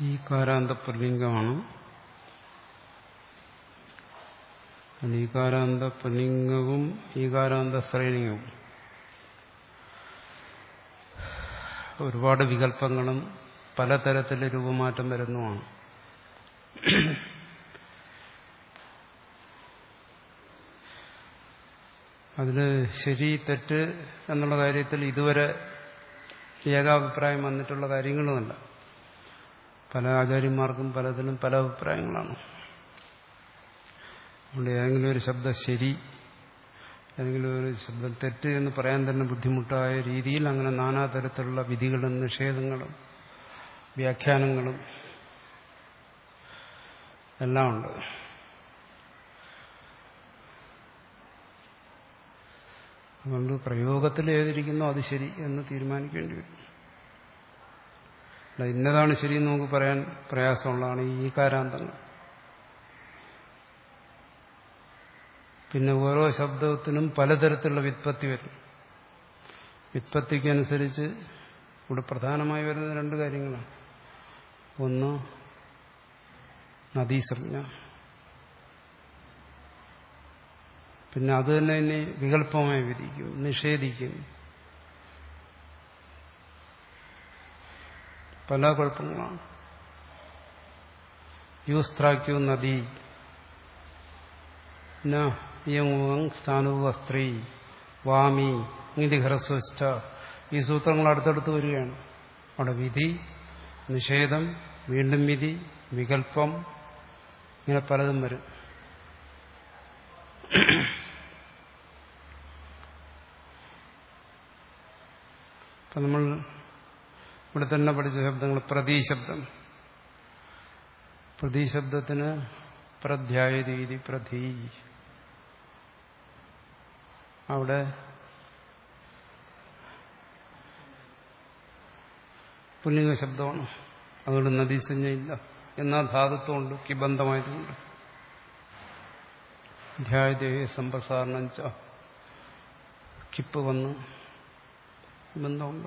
ഈ കാരാന്ത പുല്ലിംഗമാണ് ഈകാരാന്ത പുല്ലിംഗവും ഈകാരാന്ത ശ്രേണിയും ഒരുപാട് വികല്പങ്ങളും പലതരത്തിൽ രൂപമാറ്റം വരുന്നതാണ് അതിൽ ശരി തെറ്റ് എന്നുള്ള കാര്യത്തിൽ ഇതുവരെ ഏകാഭിപ്രായം വന്നിട്ടുള്ള കാര്യങ്ങളുമല്ല പല ആചാര്യന്മാർക്കും പലതിനും പല അഭിപ്രായങ്ങളാണ് അതുകൊണ്ട് ഏതെങ്കിലും ഒരു ശബ്ദം ശരി ഏതെങ്കിലും ഒരു ശബ്ദം തെറ്റ് എന്ന് പറയാൻ തന്നെ ബുദ്ധിമുട്ടായ രീതിയിൽ അങ്ങനെ നാനാതരത്തിലുള്ള വിധികളും നിഷേധങ്ങളും വ്യാഖ്യാനങ്ങളും എല്ലാം ഉണ്ട് അതുകൊണ്ട് പ്രയോഗത്തിൽ ഏതിരിക്കുന്നോ അത് ശരി എന്ന് തീരുമാനിക്കേണ്ടി വരും അല്ല ഇന്നതാണ് ശരിയെന്ന് നമുക്ക് പറയാൻ പ്രയാസമുള്ളതാണ് ഈ കാരാന്തങ്ങൾ പിന്നെ ഓരോ ശബ്ദത്തിനും പലതരത്തിലുള്ള വിത്പത്തി വരും വിത്പത്തിക്കനുസരിച്ച് ഇവിടെ പ്രധാനമായി വരുന്ന രണ്ട് കാര്യങ്ങളാണ് ഒന്ന് നദീസംജ്ഞ പിന്നെ അത് തന്നെ ഇനി വികല്പമായി വിധിക്കും നിഷേധിക്കും പല കുഴപ്പങ്ങളാണ് യൂസ്ത്രാക്യു നദി യമുവങ് സ്ഥാനുവ സ്ത്രീ വാമി ഇങ്ങനെ ഹ്രസ്വസ്ഥ ഈ സൂത്രങ്ങൾ അടുത്തടുത്ത് വരികയാണ് അവിടെ വിധി നിഷേധം വീണ്ടും വിധി വികല്പം ഇങ്ങനെ പലതും വരും ഇപ്പൊ നമ്മൾ ഇവിടെ തന്നെ പഠിച്ച ശബ്ദങ്ങൾ പ്രതീശബ്ദം പ്രതീശബ്ദത്തിന് പ്രധ്യായ രീതി പ്രധി അവിടെ പുല്ലിംഗ ശബ്ദമാണ് അതുകൊണ്ട് നദീസഞ്ജയില്ല എന്നാൽ ധാതുത്വമുണ്ട് കിബന്ധമായതുകൊണ്ട് ധ്യായദേഹ സമ്പ്രസാരണം ച കിപ്പ് വന്ന് ബന്ധമുണ്ട്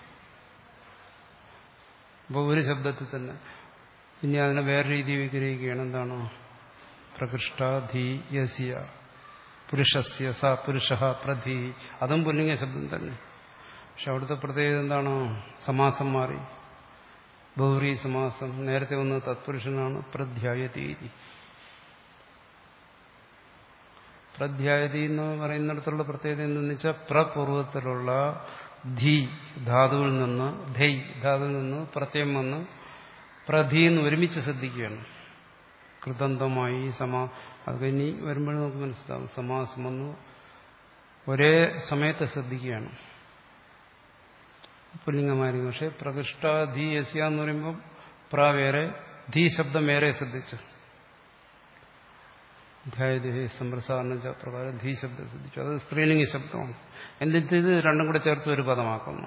അപ്പോൾ ഒരു ശബ്ദത്തിൽ തന്നെ ഇനി അതിനെ വേറെ രീതി വിഗ്രഹിക്കുകയാണ് എന്താണ് പ്രകൃഷ്ട ധീ യസ്യ പുരുഷസ്യ സ പുരുഷ പ്രധി അതും പുല്ലിംഗ ശബ്ദം തന്നെ പക്ഷെ അവിടുത്തെ പ്രത്യേകത എന്താണ് സമാസം മാറി ബൗറി സമാസം നേരത്തെ വന്നത് തത്പുരുഷനാണ് പ്രധ്യായതീതി പ്രധ്യായതി എന്ന് പറയുന്നിടത്തുള്ള പ്രത്യേകത എന്തെന്ന് വെച്ചാൽ പ്രപൂർവത്തിലുള്ള ധീ ധാതുവിൽ നിന്ന് ധൈ ധാതുവിൽ നിന്ന് പ്രത്യം വന്ന് പ്രധി എന്ന് ഒരുമിച്ച് ശ്രദ്ധിക്കുകയാണ് കൃതന്തമായി സമാ അത് ഇനി വരുമ്പോഴും നമുക്ക് മനസ്സിലാവും സമാസം വന്നു ഒരേ സമയത്ത് ശ്രദ്ധിക്കുകയാണ് പുല്ലിംഗമായിരിക്കും പക്ഷെ പ്രകൃഷ്ട ധീ യസ്യ എന്ന് പറയുമ്പോൾ പ്ര വേറെ ധീ ശബ്ദം വേറെ ശ്രദ്ധിച്ചു ധ്യായദേഹി സമ്പ്രസാരണ പ്രകാരം ധീ ശബ്ദം ശ്രദ്ധിച്ചു അത് സ്ത്രീലിംഗ ശബ്ദമാണ് എന്നിട്ട് ഇത് രണ്ടും കൂടെ ചേർത്ത് ഒരു പദമാക്കുന്നു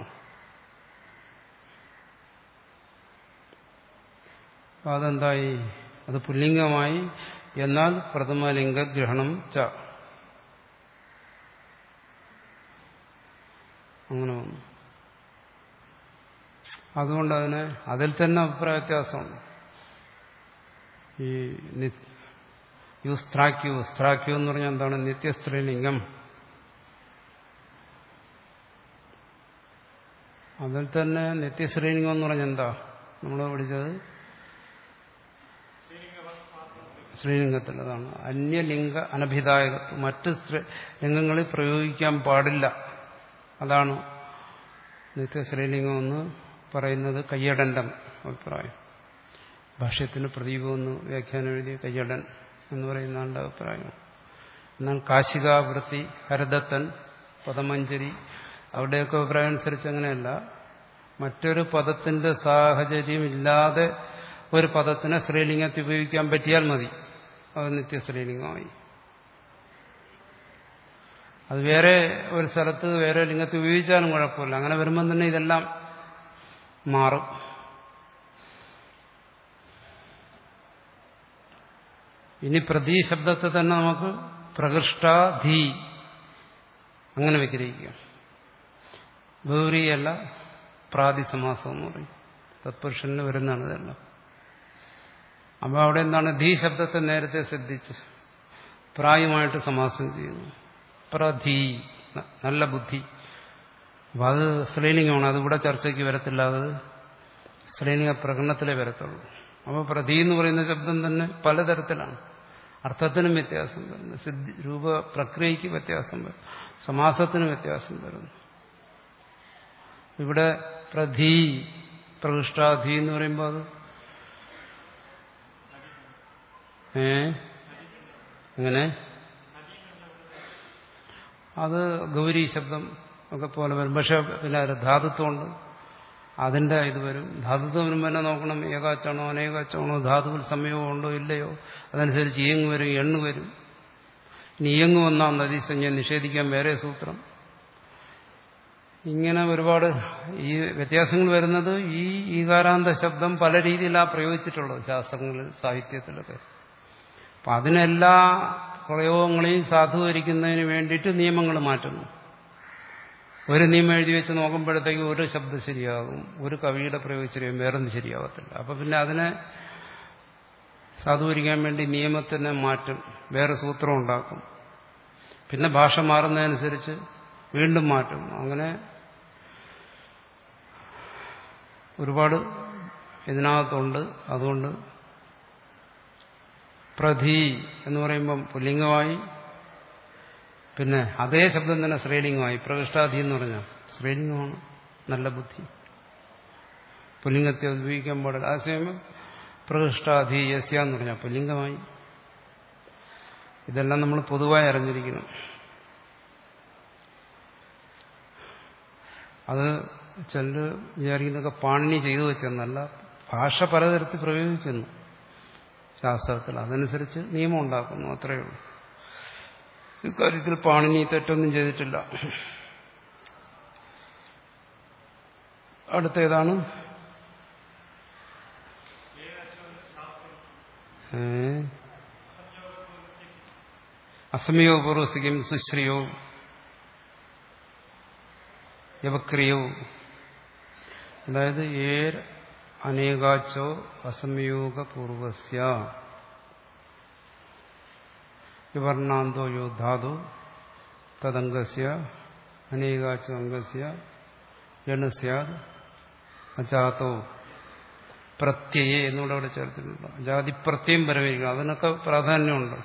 അതെന്തായി അത് പുല്ലിംഗമായി എന്നാൽ പ്രഥമലിംഗഗ്രഹണം ച അങ്ങനെ വന്നു അതുകൊണ്ട് അതിന് അതിൽ തന്നെ അഭിപ്രായ വ്യത്യാസമുണ്ട് ഈ യുസ്ത്രാക്യു സ്ത്രാക്യു എന്ന് പറഞ്ഞാൽ എന്താണ് നിത്യസ്ത്രീലിംഗം അതിൽ തന്നെ നിത്യശ്രീലിംഗം എന്ന് പറഞ്ഞാൽ എന്താ നമ്മൾ പഠിച്ചത് ശ്രീലിംഗത്തിൽ അതാണ് അന്യലിംഗ അനഭിദായകത്വം മറ്റ് ലിംഗങ്ങളിൽ പ്രയോഗിക്കാൻ പാടില്ല അതാണ് നിത്യശ്രീലിംഗം എന്ന് പറയുന്നത് കയ്യടന്റെ അഭിപ്രായം ഭാഷ്യത്തിന് പ്രദീപമെന്ന് വ്യാഖ്യാനം എഴുതിയ കയ്യടൻ എന്ന് പറയുന്ന ആളുടെ അഭിപ്രായം എന്നാൽ കാശികാവൃത്തി ഹരദത്തൻ പദമഞ്ജരി അവിടെയൊക്കെ അഭിപ്രായം അനുസരിച്ച് അങ്ങനെയല്ല മറ്റൊരു പദത്തിന്റെ സാഹചര്യം ഇല്ലാതെ ഒരു പദത്തിനെ സ്ത്രീലിംഗത്തിൽ ഉപയോഗിക്കാൻ പറ്റിയാൽ മതി അത് നിത്യസ്ത്രീലിംഗമായി അത് വേറെ ഒരു സ്ഥലത്ത് വേറെ ലിംഗത്തിൽ ഉപയോഗിച്ചാലും കുഴപ്പമില്ല അങ്ങനെ വരുമ്പം തന്നെ ഇതെല്ലാം മാറും ഇനി പ്രതി ശബ്ദത്തെ തന്നെ നമുക്ക് പ്രകൃഷ്ടാധീ അങ്ങനെ വിഗ്രഹിക്കാം ഗൗരിയല്ല പ്രാതിസമാസം എന്ന് പറയും തത്പുരുഷന് വരുന്നതാണ് ഇതെല്ലാം അപ്പോൾ അവിടെ എന്താണ് ധീ ശബ്ദത്തെ നേരത്തെ ശ്രദ്ധിച്ച് പ്രായമായിട്ട് സമാസം ചെയ്യുന്നു പ്രധീ ന- നല്ല ബുദ്ധി അപ്പം അത് സ്ത്രീലിംഗമാണ് അതിവിടെ ചർച്ചയ്ക്ക് വരത്തില്ല അത് സ്ത്രീലിംഗ പ്രകടനത്തിലേ വരത്തുള്ളൂ അപ്പോൾ പ്രധി എന്ന് പറയുന്ന ശബ്ദം തന്നെ പലതരത്തിലാണ് അർത്ഥത്തിനും വ്യത്യാസം വരുന്നു സിദ്ധി രൂപ പ്രക്രിയയ്ക്ക് വ്യത്യാസം വരും സമാസത്തിന് വ്യത്യാസം വരുന്നു ഇവിടെ പ്രധി പ്രകൃഷ്ടാധി എന്ന് പറയുമ്പോൾ അത് ഏ എങ്ങനെ അത് ഗൗരി ശബ്ദം ഒക്കെ പോലെ വരും പക്ഷെ പിന്നെ അതിൽ ധാതുത്വമുണ്ട് അതിന്റെ ഇത് വരും ധാതുത്വം വരുമ്പോൾ തന്നെ നോക്കണം ഏകാച്ചാണോ അനേകാച്ചാണോ ധാതുവിൽ സമയമോ ഉണ്ടോ ഇല്ലയോ അതനുസരിച്ച് ഇയങ്ങ് വരും എണ്ണു വരും ഇനി ഇയങ്ങ് വന്നാൽ നദീസഞ്ജ നിഷേധിക്കാൻ വേറെ സൂത്രം ഇങ്ങനെ ഒരുപാട് ഈ വ്യത്യാസങ്ങൾ വരുന്നത് ഈ ഈകാരാന്ത ശബ്ദം പല രീതിയിലാണ് പ്രയോഗിച്ചിട്ടുള്ളത് ശാസ്ത്രങ്ങളിൽ സാഹിത്യത്തിലൊക്കെ അപ്പം അതിനെല്ലാ പ്രയോഗങ്ങളെയും സാധൂകരിക്കുന്നതിന് വേണ്ടിയിട്ട് നിയമങ്ങൾ മാറ്റുന്നു ഒരു നിയമം എഴുതി വെച്ച് നോക്കുമ്പോഴത്തേക്ക് ഒരു ശബ്ദം ശരിയാകും ഒരു കവിയുടെ പ്രയോഗം ശരിയാകും വേറൊന്നും ശരിയാവത്തില്ല അപ്പം പിന്നെ അതിനെ സാധൂകരിക്കാൻ വേണ്ടി നിയമത്തിനെ മാറ്റും വേറെ സൂത്രം ഉണ്ടാക്കും പിന്നെ ഭാഷ മാറുന്നതനുസരിച്ച് വീണ്ടും മാറ്റും അങ്ങനെ ഒരുപാട് ഇതിനകത്തുണ്ട് അതുകൊണ്ട് പ്രധി എന്ന് പറയുമ്പം പുല്ലിംഗമായി പിന്നെ അതേ ശബ്ദം തന്നെ സ്ത്രീലിംഗമായി പ്രകൃഷ്ടാധി എന്ന് പറഞ്ഞാൽ സ്ത്രീലിംഗമാണ് നല്ല ബുദ്ധി പുല്ലിംഗത്തെ ഉപയോഗിക്കാൻ പാടില്ല അതേസമയം പ്രകൃഷ്ടാധി യസ്യ എന്ന് പറഞ്ഞാൽ പുല്ലിംഗമായി ഇതെല്ലാം നമ്മൾ പൊതുവായി അറിഞ്ഞിരിക്കണം അത് ചിലർ വിചാരിക്കുന്നതൊക്കെ പാണിനി ചെയ്തു വെച്ചെന്നല്ല ഭാഷ പലതരത്തിൽ പ്രയോഗിക്കുന്നു ശാസ്ത്രത്തിൽ അതനുസരിച്ച് നിയമം ഉണ്ടാക്കുന്നു അത്രയേ ഉള്ളൂ ഇക്കാര്യത്തിൽ പാണിനി തെറ്റൊന്നും ചെയ്തിട്ടില്ല അടുത്തേതാണ് ഏ അസമയോ പൂർവസിക്കും സുശ്രിയോ യവക്രിയോ അതായത് ഏർ അനേകാച്ചോ അസംയോഗപൂർവസ്യ വിവർണാന്തോ യോ ധാതു തദംഗസ്യ അനേകാച്ചോ അംഗസ്യ ജനസ്യാദ് അജാതോ പ്രത്യയെ എന്നൂടെ അവിടെ ചേർത്തിട്ടുണ്ട് അജാതി പ്രത്യം വരവിരിക്കണം അതിനൊക്കെ പ്രാധാന്യമുണ്ട്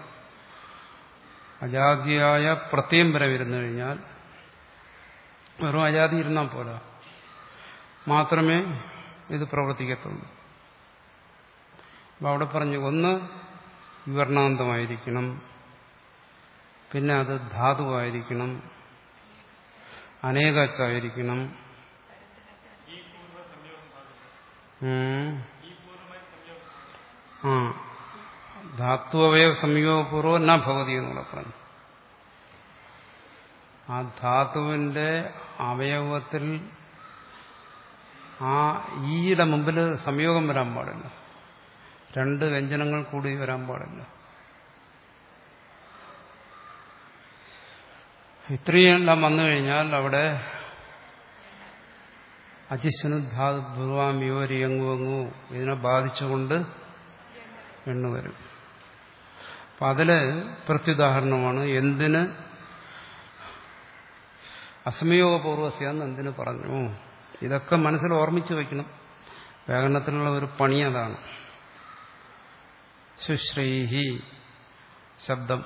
അജാതിയായ പ്രത്യം വരവിരുന്നു കഴിഞ്ഞാൽ വെറും അജാതി ഇരുന്നാൽ പോരാ മാത്രമേ ഇത് പ്രവർത്തിക്കത്തുള്ളൂ അപ്പം അവിടെ പറഞ്ഞു ഒന്ന് വിവർണാന്തമായിരിക്കണം പിന്നെ അത് ധാതുവായിരിക്കണം അനേകച്ചായിരിക്കണം ആ ധാത്വവയ സംയോഗപൂർവ്വം എന്നാ ഭവതി എന്നുള്ള പറഞ്ഞു ആ ധാതുവിന്റെ അവയവത്തിൽ ആ ഈയുടെ മുമ്പിൽ സംയോഗം വരാൻ പാടില്ല രണ്ട് വ്യഞ്ജനങ്ങൾ കൂടി വരാൻ പാടില്ല ഇത്രയെല്ലാം വന്നു കഴിഞ്ഞാൽ അവിടെ അജിസ്വനു ധാതു ഭുവാമിയോരിയങ്ങുവങ്ങു ഇതിനെ ബാധിച്ചുകൊണ്ട് എണ്ണു വരും അപ്പം അതില് പ്രത്യുദാഹരണമാണ് എന്തിന് അസമയോഗപൂർവസ്യാന്ന് എന്തിനു പറഞ്ഞു ഇതൊക്കെ മനസ്സിൽ ഓർമ്മിച്ചു വയ്ക്കണം വ്യാകരണത്തിലുള്ള ഒരു പണി അതാണ് സുശ്രീഹി ശബ്ദം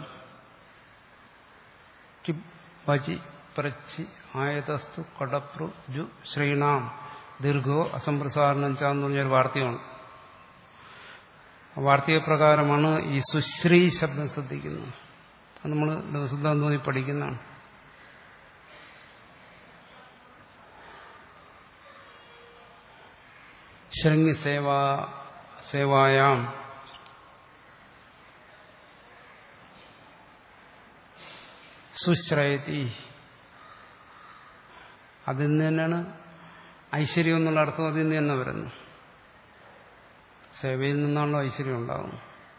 വചി പ്രച്ചി ആയതസ്തു കടപ്രു ജു ശ്രീണാം ദീർഘോ അസംപ്രസാരണം ചാന്ന് പറഞ്ഞൊരു വാർത്തയാണ് വാർത്തീയ പ്രകാരമാണ് ഈ സുശ്രീ ശബ്ദം ശ്രദ്ധിക്കുന്നത് അത് നമ്മൾ ദിവസത്താന്തോന്നി പഠിക്കുന്നതാണ് ശൃംഗി സേവാ സേവായാം സുശ്രയതി അതിൽ നിന്ന് തന്നെയാണ് ഐശ്വര്യം എന്നുള്ള അർത്ഥം അതിൽ നിന്ന് തന്നെ വരുന്നു സേവയിൽ നിന്നാണല്ലോ ഐശ്വര്യം ഉണ്ടാകുന്നത്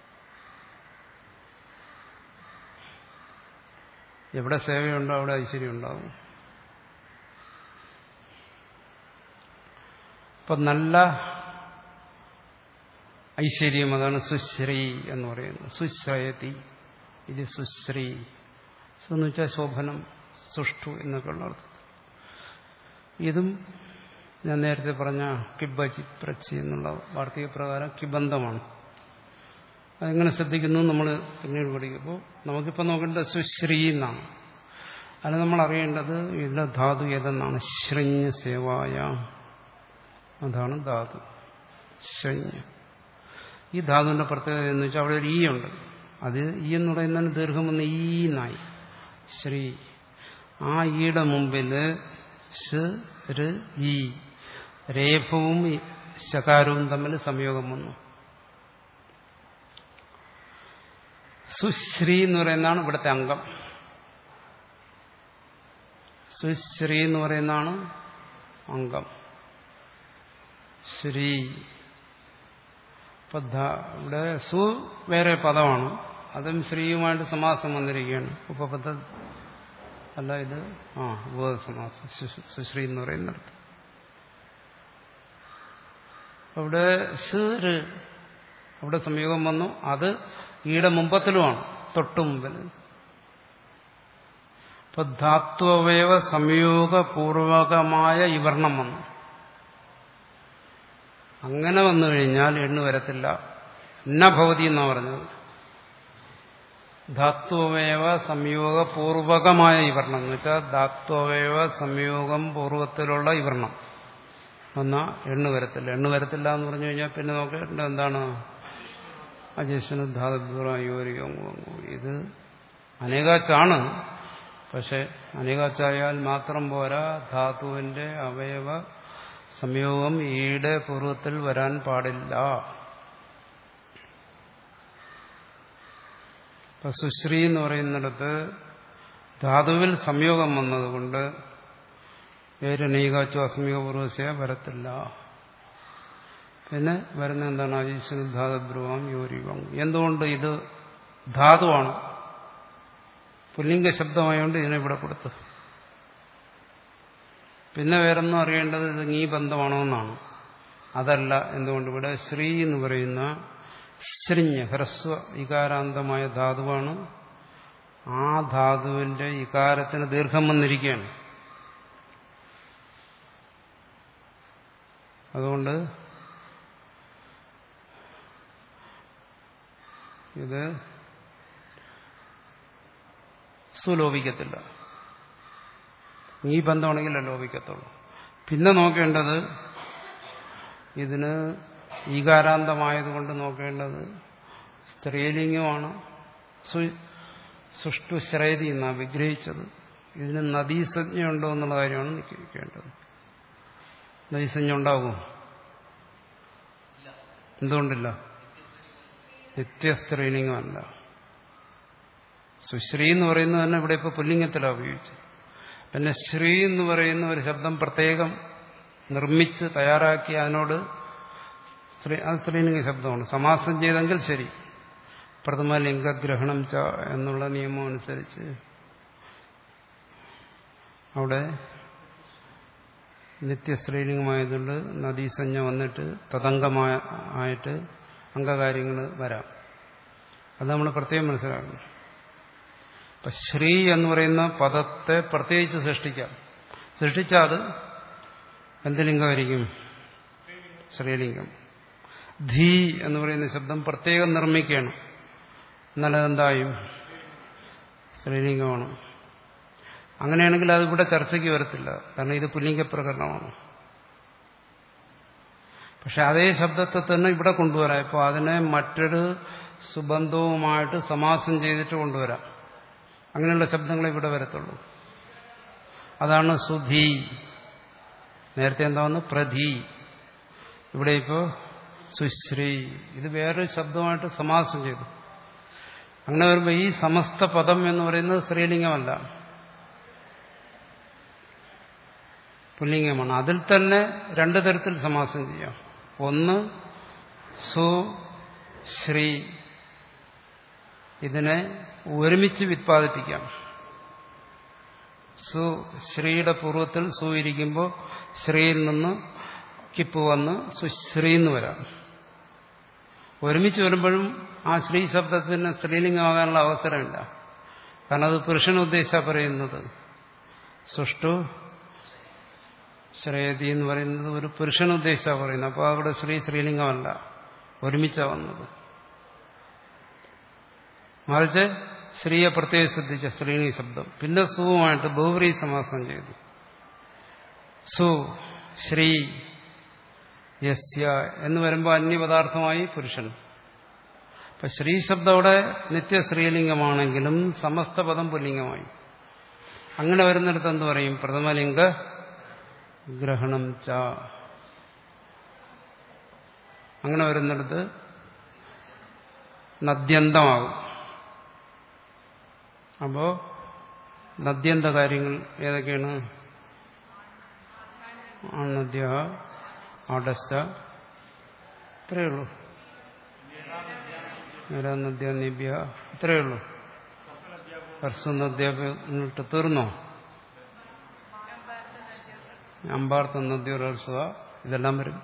എവിടെ സേവയുണ്ടോ അവിടെ ഐശ്വര്യം ഉണ്ടാകും ഇപ്പൊ നല്ല ഐശ്വര്യം അതാണ് സുശ്രീ എന്ന് പറയുന്നത് സുശ്രയതി ഇത് സുശ്രീ സു എന്ന് വെച്ചാൽ ശോഭനം സുഷ്ടു എന്നൊക്കെ ഉള്ള അർത്ഥം ഇതും ഞാൻ നേരത്തെ പറഞ്ഞ കിബജി പ്രച്ചി എന്നുള്ള വാർത്തക പ്രകാരം കിബന്ധമാണ് അതെങ്ങനെ ശ്രദ്ധിക്കുന്നു നമ്മൾ പിന്നീട് പഠിക്കുമ്പോൾ നമുക്കിപ്പോൾ നോക്കേണ്ടത് സുശ്രീ എന്നാണ് അതിന് നമ്മൾ അറിയേണ്ടത് ഇതിലെ ധാതു ഏതെന്നാണ് ശ്രഞ്ഞ് സേവായ അതാണ് ധാതു ശ്രഞ്ഞ് ഈ ധാതുവിന്റെ പ്രത്യേകത എന്ന് വെച്ചാൽ അവിടെ ഒരു ഈ ഉണ്ട് അത് ഈ എന്ന് പറയുന്നതിന് ദീർഘം വന്ന് ഈ നായി ശ്രീ ആ ഈയുടെ മുമ്പിൽ സ് ര് ഈ രേഫവും ശകാരവും തമ്മിൽ സംയോഗം വന്നു സുശ്രീ എന്ന് പറയുന്നതാണ് ഇവിടുത്തെ അംഗം സുശ്രീ എന്ന് പറയുന്നതാണ് അംഗം ശ്രീ ഇവിടെ സു വേറെ പദമാണ് അതും ശ്രീയുമായിട്ട് സമാസം വന്നിരിക്കുകയാണ് ഉപപദ അല്ല ഇത് ആ ഉപസമാസം സുശ്രീ എന്ന് പറയുന്നിടത്ത് അവിടെ സ് അവിടെ സംയോഗം വന്നു അത് ഈയുടെ മുമ്പത്തിലുമാണ് തൊട്ടു മുമ്പിൽ ഇപ്പൊ ധാത്വവയവ സംയോഗപൂർവകമായ ഈ വർണ്ണം വന്നു അങ്ങനെ വന്നു കഴിഞ്ഞാൽ എണ്ണു വരത്തില്ല എന്ന ഭവതി എന്നാണ് പറഞ്ഞത് ധാത്വവയവ സംയോഗപൂർവകമായ ഈ വർണ്ണം എന്ന് വെച്ചാൽ ധാത്വവയവ സംയോഗം പൂർവ്വത്തിലുള്ള ഈ വർണ്ണം വന്നാൽ എണ്ണു വരത്തില്ല എണ്ണു വരത്തില്ല എന്ന് പറഞ്ഞു കഴിഞ്ഞാൽ പിന്നെ നോക്കേണ്ടത് എന്താണ് അജസ്വന ധാതുയോരിയോ ഇത് അനേകാച്ചാണ് പക്ഷെ അനേകാച്ചായാൽ മാത്രം പോരാ ധാതുവിന്റെ അവയവ സംയോഗം ഈയുടെ പൂർവ്വത്തിൽ വരാൻ പാടില്ല ഇപ്പൊ സുശ്രീ എന്ന് പറയുന്നിടത്ത് ധാതുവിൽ സംയോഗം വന്നതുകൊണ്ട് പേരനീകാച്ചു അസമീകപൂർവസ്യ വരത്തില്ല പിന്നെ വരുന്ന എന്താണ് അജീശ്വര ധാതുബ്രുവം യോരിവം എന്തുകൊണ്ട് ഇത് ധാതുവാണ് പുല്ലിംഗ ശബ്ദമായതുകൊണ്ട് ഇതിനെ ഇവിടെ കൊടുത്തു പിന്നെ വേറൊന്നും അറിയേണ്ടത് ഇത് നീ ബന്ധമാണോ എന്നാണ് അതല്ല എന്തുകൊണ്ട് ഇവിടെ ശ്രീ എന്ന് പറയുന്ന ശ്രിഞ്ഞ് ഹ്രസ്വ ഇകാരാന്തമായ ധാതുവാണ് ആ ധാതുവിന്റെ ഇകാരത്തിന് ദീർഘം വന്നിരിക്കുകയാണ് അതുകൊണ്ട് ഇത് സുലോപിക്കത്തില്ല ഈ ബന്ധമാണെങ്കിലേ ലോപിക്കത്തുള്ളൂ പിന്നെ നോക്കേണ്ടത് ഇതിന് ഈകാരാന്തമായതുകൊണ്ട് നോക്കേണ്ടത് സ്ത്രീലിംഗമാണ് സുഷ്ടു ശ്രേതി എന്നാണ് വിഗ്രഹിച്ചത് ഇതിന് നദീസഞ്ജയുണ്ടോ എന്നുള്ള കാര്യമാണ് നിശ്ചയിക്കേണ്ടത് നദീസഞ്ജ ഉണ്ടാകും എന്തുകൊണ്ടില്ല നിത്യസ്ത്രീലിംഗമല്ല സുശ്രീ എന്ന് പറയുന്നത് തന്നെ ഇവിടെ ഇപ്പോൾ പുല്ലിംഗത്തിലാണ് ഉപയോഗിച്ചത് പിന്നെ ശ്രീ എന്ന് പറയുന്ന ഒരു ശബ്ദം പ്രത്യേകം നിർമ്മിച്ച് തയ്യാറാക്കി അതിനോട് സ്ത്രീ അത് സ്ത്രീലിംഗ ശബ്ദമാണ് സമാസം ചെയ്തെങ്കിൽ ശരി പ്രഥമ ലിംഗഗ്രഹണം ച എന്നുള്ള നിയമം അനുസരിച്ച് അവിടെ നിത്യസ്ത്രീലിംഗമായതുകൊണ്ട് നദീസഞ്ജ വന്നിട്ട് തതംഗമായ ആയിട്ട് അംഗകാര്യങ്ങൾ വരാം അത് നമ്മൾ പ്രത്യേകം മനസ്സിലാക്കണം അപ്പൊ ശ്രീ എന്ന് പറയുന്ന പദത്തെ പ്രത്യേകിച്ച് സൃഷ്ടിക്കാം സൃഷ്ടിച്ചാൽ അത് എന്ത് ലിംഗമായിരിക്കും ശ്രീലിംഗം ധീ എന്ന് പറയുന്ന ശബ്ദം പ്രത്യേകം നിർമ്മിക്കുകയാണ് എന്നാലതെന്തായും സ്ത്രീലിംഗമാണ് അങ്ങനെയാണെങ്കിൽ അത് ഇവിടെ ചർച്ചയ്ക്ക് വരത്തില്ല കാരണം ഇത് പുല്ലിംഗ പ്രകരണമാണ് പക്ഷെ അതേ ശബ്ദത്തെ തന്നെ ഇവിടെ കൊണ്ടുവരാം ഇപ്പോൾ അതിനെ മറ്റൊരു സുബന്ധവുമായിട്ട് സമാസം ചെയ്തിട്ട് കൊണ്ടുവരാം അങ്ങനെയുള്ള ശബ്ദങ്ങൾ ഇവിടെ വരത്തുള്ളൂ അതാണ് സുധി നേരത്തെ എന്താന്ന് പ്രധി ഇവിടെ ഇപ്പോൾ സുശ്രീ ഇത് വേറൊരു ശബ്ദമായിട്ട് സമാസം ചെയ്തു അങ്ങനെ വരുമ്പോൾ ഈ സമസ്ത പദം എന്ന് പറയുന്നത് സ്ത്രീലിംഗമല്ല പുല്ലിംഗമാണ് അതിൽ തന്നെ രണ്ടു തരത്തിൽ സമാസം ചെയ്യാം ഒന്ന് സു ശ്രീ ഇതിനെ ഒരുമിച്ച് വിത്പാദിപ്പിക്കാം സു ശ്രീയുടെ പൂർവ്വത്തിൽ സു ഇരിക്കുമ്പോൾ ശ്രീയിൽ നിന്ന് കിപ്പ് വന്ന് സുശ്രീ എന്ന് വരാം ഒരുമിച്ച് വരുമ്പോഴും ആ ശ്രീ ശബ്ദത്തിന് സ്ത്രീലിംഗമാകാനുള്ള അവസരമില്ല കാരണം അത് പുരുഷനെ ഉദ്ദേശിച്ചാ പറയുന്നത് സുഷ്ടു ശ്രേയതി എന്ന് പറയുന്നത് ഒരു പുരുഷനെ ഉദ്ദേശിച്ചാ പറയുന്നത് അപ്പോൾ അവിടെ സ്ത്രീ സ്ത്രീലിംഗമല്ല ഒരുമിച്ചാ വന്നത് മറിച്ച് സ്ത്രീയെ പ്രത്യേകം ശ്രദ്ധിച്ച സ്ത്രീലിംഗ ശബ്ദം പിന്നെ സുവുമായിട്ട് ബഹുവ്രീ സമാസം ചെയ്തു സു ശ്രീ യസ്യ എന്ന് വരുമ്പോൾ അന്യപദാർത്ഥമായി പുരുഷൻ അപ്പൊ ശ്രീ ശബ്ദം അവിടെ നിത്യ സ്ത്രീലിംഗമാണെങ്കിലും സമസ്ത പദം പുല്ലിംഗമായി അങ്ങനെ വരുന്നിടത്ത് എന്ത് പറയും പ്രഥമലിംഗ ഗ്രഹണം ച അങ്ങനെ വരുന്നിടത്ത് നദ്യന്തമാകും അപ്പോ നദ്യന്ത കാര്യങ്ങൾ ഏതൊക്കെയാണ് നദ്യ ആടസ്റ്റ ഇത്രയേ ഉള്ളൂ നദ്യ നിബ്യ ഇത്രയേ ഉള്ളൂ ഹർസുനദ്യട്ട് തീർന്നോ അമ്പാർത്ഥ നദ്യോരസ്വ ഇതെല്ലാം വരും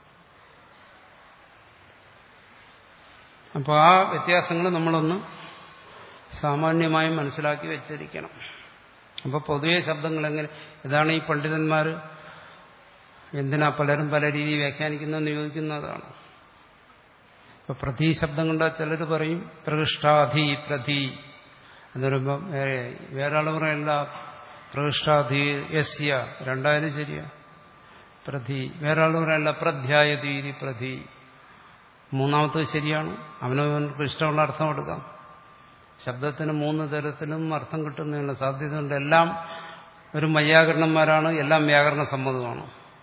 അപ്പോൾ ആ വ്യത്യാസങ്ങൾ നമ്മളൊന്ന് സാമാന്യമായി മനസ്സിലാക്കി വെച്ചിരിക്കണം അപ്പോൾ പൊതുവെ ശബ്ദങ്ങൾ എങ്ങനെ ഇതാണ് ഈ പണ്ഡിതന്മാർ എന്തിനാ പലരും പല രീതിയിൽ വ്യാഖ്യാനിക്കുന്നതെന്ന് ചോദിക്കുന്നതാണ് ഇപ്പൊ പ്രതി ശബ്ദം കൊണ്ടാൽ ചിലർ പറയും പ്രകൃഷ്ടാധി പ്രതി എന്ന് പറയുമ്പോൾ വേറെ വേറെ ആൾ പറയല്ല പ്രകൃഷ്ടാധി യസ്യ രണ്ടായാലും ശരിയാ പ്രതി വേറെ ആൾ പറയല്ല പ്രധ്യായതീതി പ്രതി മൂന്നാമത്തത് ശരിയാണ് അവനവർക്ക് ഇഷ്ടമുള്ള അർത്ഥം എടുക്കാം ശബ്ദത്തിന് മൂന്ന് തരത്തിലും അർത്ഥം കിട്ടുന്നതിനുള്ള സാധ്യതയുണ്ട് എല്ലാം ഒരു മയ്യാകരണന്മാരാണ് എല്ലാം വ്യാകരണ സമ്മതമാണ്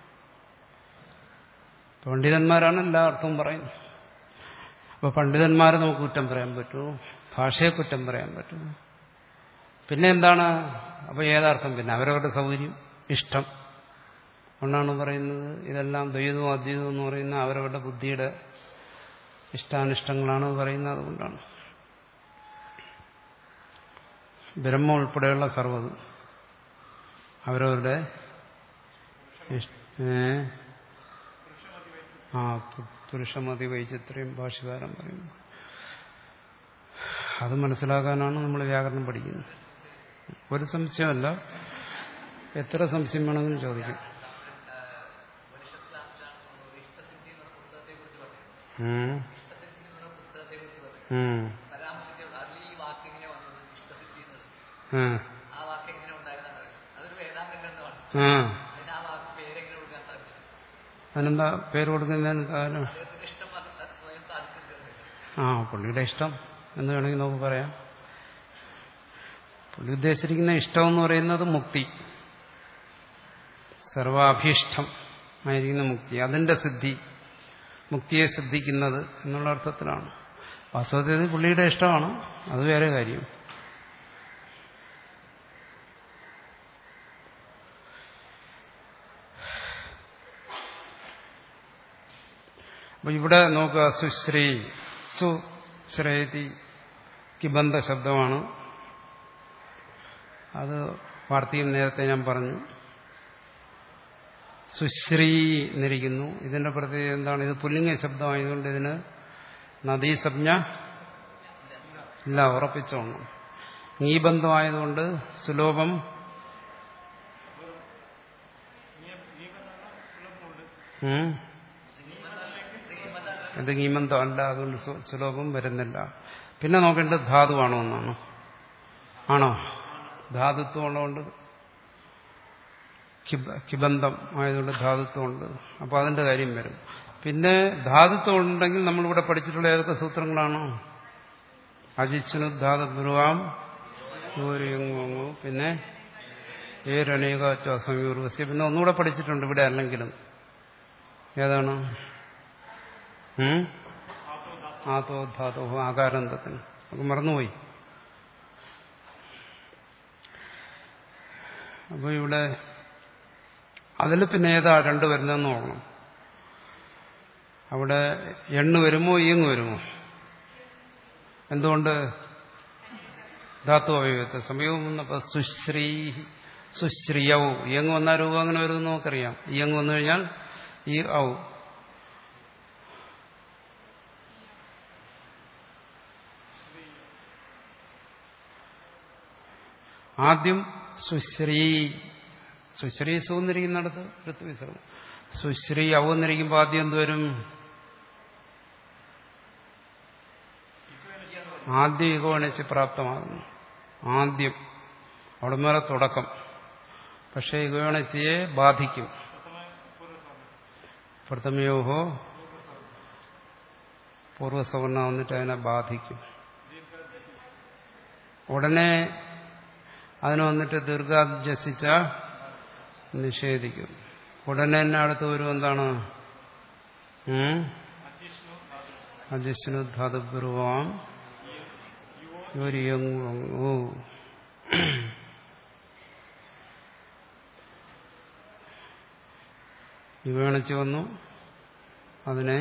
പണ്ഡിതന്മാരാണ് എല്ലാ അർത്ഥവും പറയുന്നത് അപ്പോൾ പണ്ഡിതന്മാരെ നമുക്ക് കുറ്റം പറയാൻ പറ്റുമോ ഭാഷയെ കുറ്റം പറയാൻ പറ്റുമോ പിന്നെ എന്താണ് അപ്പോൾ ഏതാർത്ഥം പിന്നെ അവരവരുടെ സൗകര്യം ഇഷ്ടം അതുകൊണ്ടാണ് പറയുന്നത് ഇതെല്ലാം ദ്വൈതവും അദ്വൈതവും എന്ന് പറയുന്ന അവരവരുടെ ബുദ്ധിയുടെ ഇഷ്ടാനിഷ്ടങ്ങളാണ് പറയുന്നത് അതുകൊണ്ടാണ് ബ്രഹ്മ ഉൾപ്പെടെയുള്ള സർവ്വത് അവരവരുടെ ആ പുരുഷമതി വൈചിത്രം ഭാഷകാരം പറയുന്നു അത് മനസ്സിലാക്കാനാണ് നമ്മൾ വ്യാകരണം പഠിക്കുന്നത് ഒരു സംശയമല്ല എത്ര സംശയം വേണമെങ്കിലും ചോദിക്കും അതിനെന്താ പേര് കൊടുക്കുന്നതിന് കാരണം ആ പുള്ളിയുടെ ഇഷ്ടം എന്ന് വേണമെങ്കിൽ നമുക്ക് പറയാം പുള്ളി ഉദ്ദേശിച്ചിരിക്കുന്ന ഇഷ്ടം എന്ന് പറയുന്നത് മുക്തി സർവാഭീഷ്ടം ആയിരിക്കുന്ന മുക്തി അതിന്റെ സിദ്ധി മുക്തിയെ സിദ്ധിക്കുന്നത് എന്നുള്ള അർത്ഥത്തിലാണ് വാസ്തവത്തിൽ പുള്ളിയുടെ ഇഷ്ടമാണ് അത് വേറെ കാര്യം അപ്പൊ ഇവിടെ നോക്കുക സുശ്രീ സുശ്രേതി കിബന്ധ ശബ്ദമാണ് അത് വാർത്തയും നേരത്തെ ഞാൻ പറഞ്ഞു സുശ്രീ എന്നിരിക്കുന്നു ഇതിന്റെ പ്രത്യേകത എന്താണ് ഇത് പുല്ലിംഗ ശബ്ദമായതുകൊണ്ട് ഇതിന് നദീസംജ്ഞ ഇല്ല ഉറപ്പിച്ചോണം ഈ ബന്ധമായതുകൊണ്ട് സുലോഭം ഇത് ഗീമന്തം അല്ല അതുകൊണ്ട് സുലോഭം വരുന്നില്ല പിന്നെ നോക്കേണ്ടത് ധാതുവാണോ എന്നാണ് ആണോ ധാതുത്വം ഉള്ളതുകൊണ്ട് കിബന്ധം ആയതുകൊണ്ട് ധാതുത്വമുണ്ട് അപ്പോൾ അതിന്റെ കാര്യം വരും പിന്നെ ധാതുത്വം ഉണ്ടെങ്കിൽ നമ്മളിവിടെ പഠിച്ചിട്ടുള്ള ഏതൊക്കെ സൂത്രങ്ങളാണോ അജിച്ചനു ധാതുവാം ൂരിയങ്ങു പിന്നെ ഏരനേക സംയൂർവസ്യ പിന്നെ ഒന്നുകൂടെ പഠിച്ചിട്ടുണ്ട് ഇവിടെ അല്ലെങ്കിലും ഏതാണ് ആതോ ധാതോ ആകാരന്തത്തിന് നമുക്ക് മറന്നുപോയി അപ്പോൾ ഇവിടെ അതിൽ പിന്നെ ഏതാ രണ്ട് വരുന്നതെന്ന് നോക്കണം അവിടെ എണ്ണ വരുമോ ഇയങ്ങ് വരുമോ എന്തുകൊണ്ട് ധാതു അവയവത്തെ സമയവും വന്നപ്പോൾ സുശ്രീ സുശ്രീയവും ഇയങ്ങ് വന്നാൽ രൂപം അങ്ങനെ വരുമെന്ന് നമുക്കറിയാം ഇയങ്ങ് വന്നു കഴിഞ്ഞാൽ ഈ ഔ ആദ്യം സുശ്രീ സുശ്രീ സൂന്നിരിക്കുന്നിടത്ത് ഋത്വിസർഗം സുശ്രീ ഔന്നിരിക്കുമ്പോൾ ആദ്യം എന്തുവരും ആദ്യം ഇഗോണിച്ച് പ്രാപ്തമാകുന്നു ആദ്യം അവിടെ മേലെ തുടക്കം പക്ഷേ ഇഗോണിച്ചയെ ബാധിക്കും പ്രഥമയോഹോ പൂർവ്വസവർണ വന്നിട്ട് അതിനെ ബാധിക്കും ഉടനെ അതിനെ വന്നിട്ട് ദീർഘാജസിച്ച നിഷേധിക്കും ഉടനെ തന്നെ അടുത്ത് വരും എന്താണ് അജിഷ്ണു ധാതുപൂർവം യോരിയങ്ങു വിവേണിച്ച് വന്നു അതിനെ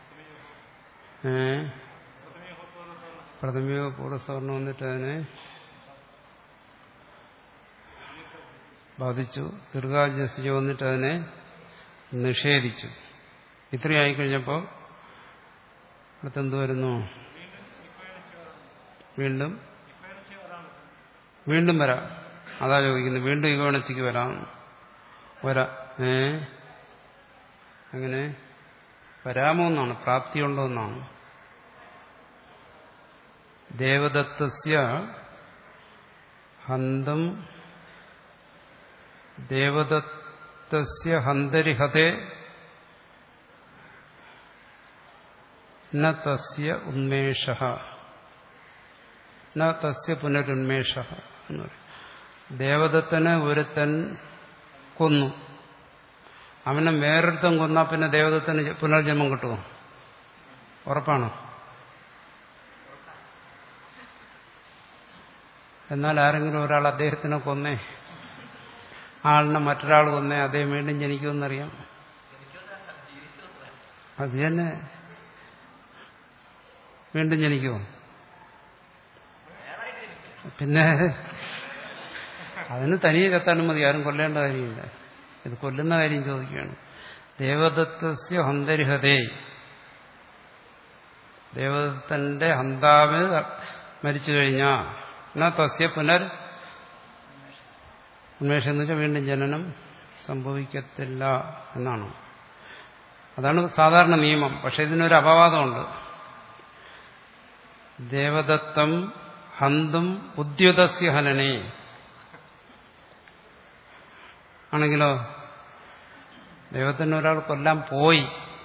പ്രഥമയോ പൂർവ്വസവർണം വന്നിട്ട് അതിനെ ബാധിച്ചു ദീർഘാജസിച്ച് വന്നിട്ട് അതിനെ നിഷേധിച്ചു ഇത്രയും ആയിക്കഴിഞ്ഞപ്പോൾ അടുത്തെന്ത് വരുന്നു വീണ്ടും വീണ്ടും വരാം അതാ ചോദിക്കുന്നത് വീണ്ടും ഇഗോണച്ചിക്ക് വരാം വരാ ഏ അങ്ങനെ വരാമോ എന്നാണ് പ്രാപ്തിയുണ്ടോ എന്നാണ് ദേവദത്തസ്യ ഹന്തം ദേവദത്തസ്യ ഹന്തരിഹതേ ന തസ്യ ഉന്മേഷ ന തസ്യ പുനരുന്മേഷ എന്ന് പറയും ദേവദത്തനെ ഒരുത്തൻ കൊന്നു അവനെ വേറൊരുത്തൻ കൊന്നാൽ പിന്നെ ദേവദത്തന് പുനർജന്മം കിട്ടുമോ ഉറപ്പാണോ എന്നാൽ ആരെങ്കിലും ഒരാൾ അദ്ദേഹത്തിനെ കൊന്നേ ആളിനെ മറ്റൊരാൾ കൊന്നേ അദ്ദേഹം വീണ്ടും ജനിക്കുമെന്നറിയാം അത് തന്നെ വീണ്ടും ജനിക്കുമോ പിന്നെ അതിന് തനിയെ കത്താനും മതി ആരും കൊല്ലേണ്ട കാര്യമില്ല ഇത് കൊല്ലുന്ന കാര്യം ചോദിക്കുകയാണ് ദേവദത്തസ്യ ഹന്തരിഹതേ ദേവദത്തന്റെ ഹന്താവ് മരിച്ചു കഴിഞ്ഞാൽ എന്നാ തസ്യ പുനർ ഉന്മേഷം എന്ന് വെച്ചാൽ വീണ്ടും ജനനം സംഭവിക്കത്തില്ല എന്നാണ് അതാണ് സാധാരണ നിയമം പക്ഷെ ഇതിനൊരു അപവാദമുണ്ട് ദേവദത്തം ഹന്തും ഉദ്യുതസ്യ ഹനനെ ആണെങ്കിലോ ദൈവത്തിന് ഒരാൾ കൊല്ലാൻ പോയി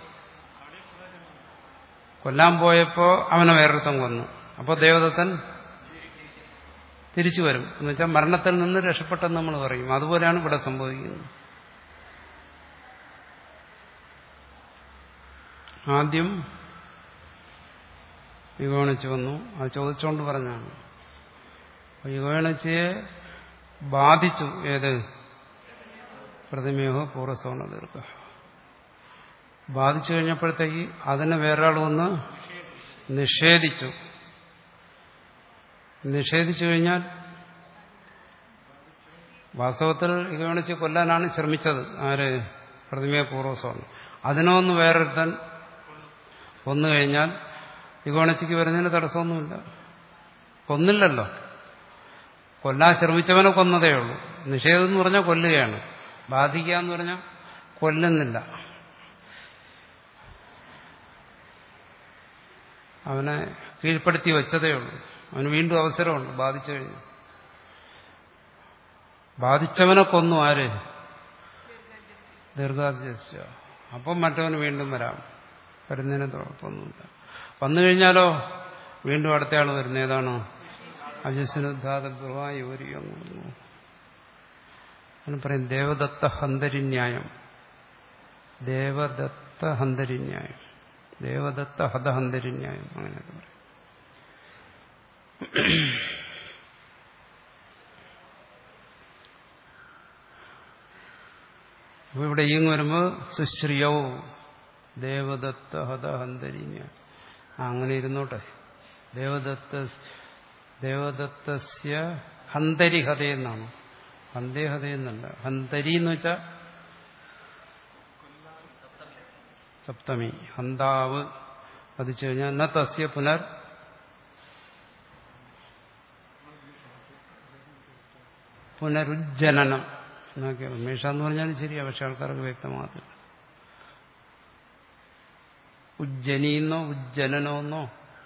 കൊല്ലാൻ പോയപ്പോ അവനെ വേറൊരുത്തം കൊന്നു അപ്പോൾ ദേവദത്തൻ തിരിച്ചു വരും എന്ന് വെച്ചാൽ മരണത്തിൽ നിന്ന് രക്ഷപ്പെട്ടെന്ന് നമ്മൾ പറയും അതുപോലെയാണ് ഇവിടെ സംഭവിക്കുന്നത് ആദ്യം യുഗോണിച്ച് വന്നു അത് ചോദിച്ചുകൊണ്ട് പറഞ്ഞാണ് യുഗോണിച്ചയെ ബാധിച്ചു ഏത് പ്രതിമയോ പൂർവ്വസവർണ ദീർഘ ബാധിച്ചു കഴിഞ്ഞപ്പോഴത്തേക്ക് അതിനെ വേറൊരാൾ വന്ന് നിഷേധിച്ചു നിഷേധിച്ചു കഴിഞ്ഞാൽ വാസ്തവത്തിൽ ഇകവണിച്ച് കൊല്ലാനാണ് ശ്രമിച്ചത് ആര് പ്രതിമയെ പൂർവ്വസവർണം അതിനൊന്ന് വേറൊരുത്തൻ കൊന്നു കഴിഞ്ഞാൽ ഇകോണച്ചിക്ക് വരുന്നതിന് തടസ്സമൊന്നുമില്ല കൊന്നില്ലല്ലോ കൊല്ലാൻ ശ്രമിച്ചവനെ കൊന്നതേ ഉള്ളൂ നിഷേധം എന്ന് പറഞ്ഞാൽ കൊല്ലുകയാണ് ബാധിക്കുക എന്ന് പറഞ്ഞാൽ കൊല്ലുന്നില്ല അവനെ കീഴ്പ്പെടുത്തി വെച്ചതേ ഉള്ളൂ അവന് വീണ്ടും അവസരമുണ്ട് ബാധിച്ചു കഴിഞ്ഞു ബാധിച്ചവനെ കൊന്നു ആര് ദീർഘാധ്യസ്യ അപ്പം മറ്റവന് വീണ്ടും വരാം വരുന്നതിന് കുഴപ്പമൊന്നുമില്ല വന്നു കഴിഞ്ഞാലോ വീണ്ടും അടുത്തയാൾ വരുന്ന ഏതാണോ അജസ്നുദ്ധാതഗൃഹമായി ഒരു അങ്ങനെ പറയും ദേവദത്ത ഹന്തരിന്യായം ദേവദത്ത ഹന്തരിന്യായം ദേവദത്ത ഹതഹന്തരിന്യായം അങ്ങനെയൊക്കെ പറയും അപ്പൊ ഇവിടെ ഈങ് വരുമ്പോൾ സുശ്രിയൗ ദേവദത്ത ഹതഹന്തരിന്യായം അങ്ങനെ ഇരുന്നോട്ടെ ദേവദത്ത ദേവദത്തസ്യ ഹന്തരിഹത എന്നാണ് ഹന്തേഹത എന്നല്ല ഹന്തരി എന്ന് വെച്ചാൽ സപ്തമി ഹന്താവ് പതിച്ചു കഴിഞ്ഞാൽ ന തസ്യ പുനർ പുനരുജ്ജനനം എന്നൊക്കെ ഉന്മേഷം എന്ന് പറഞ്ഞാലും ശരിയാ പക്ഷെ ആൾക്കാർക്ക് വ്യക്തമാകത്തില്ല ഉജ്ജനിന്നോ ഉജ്ജനനോ എന്നോ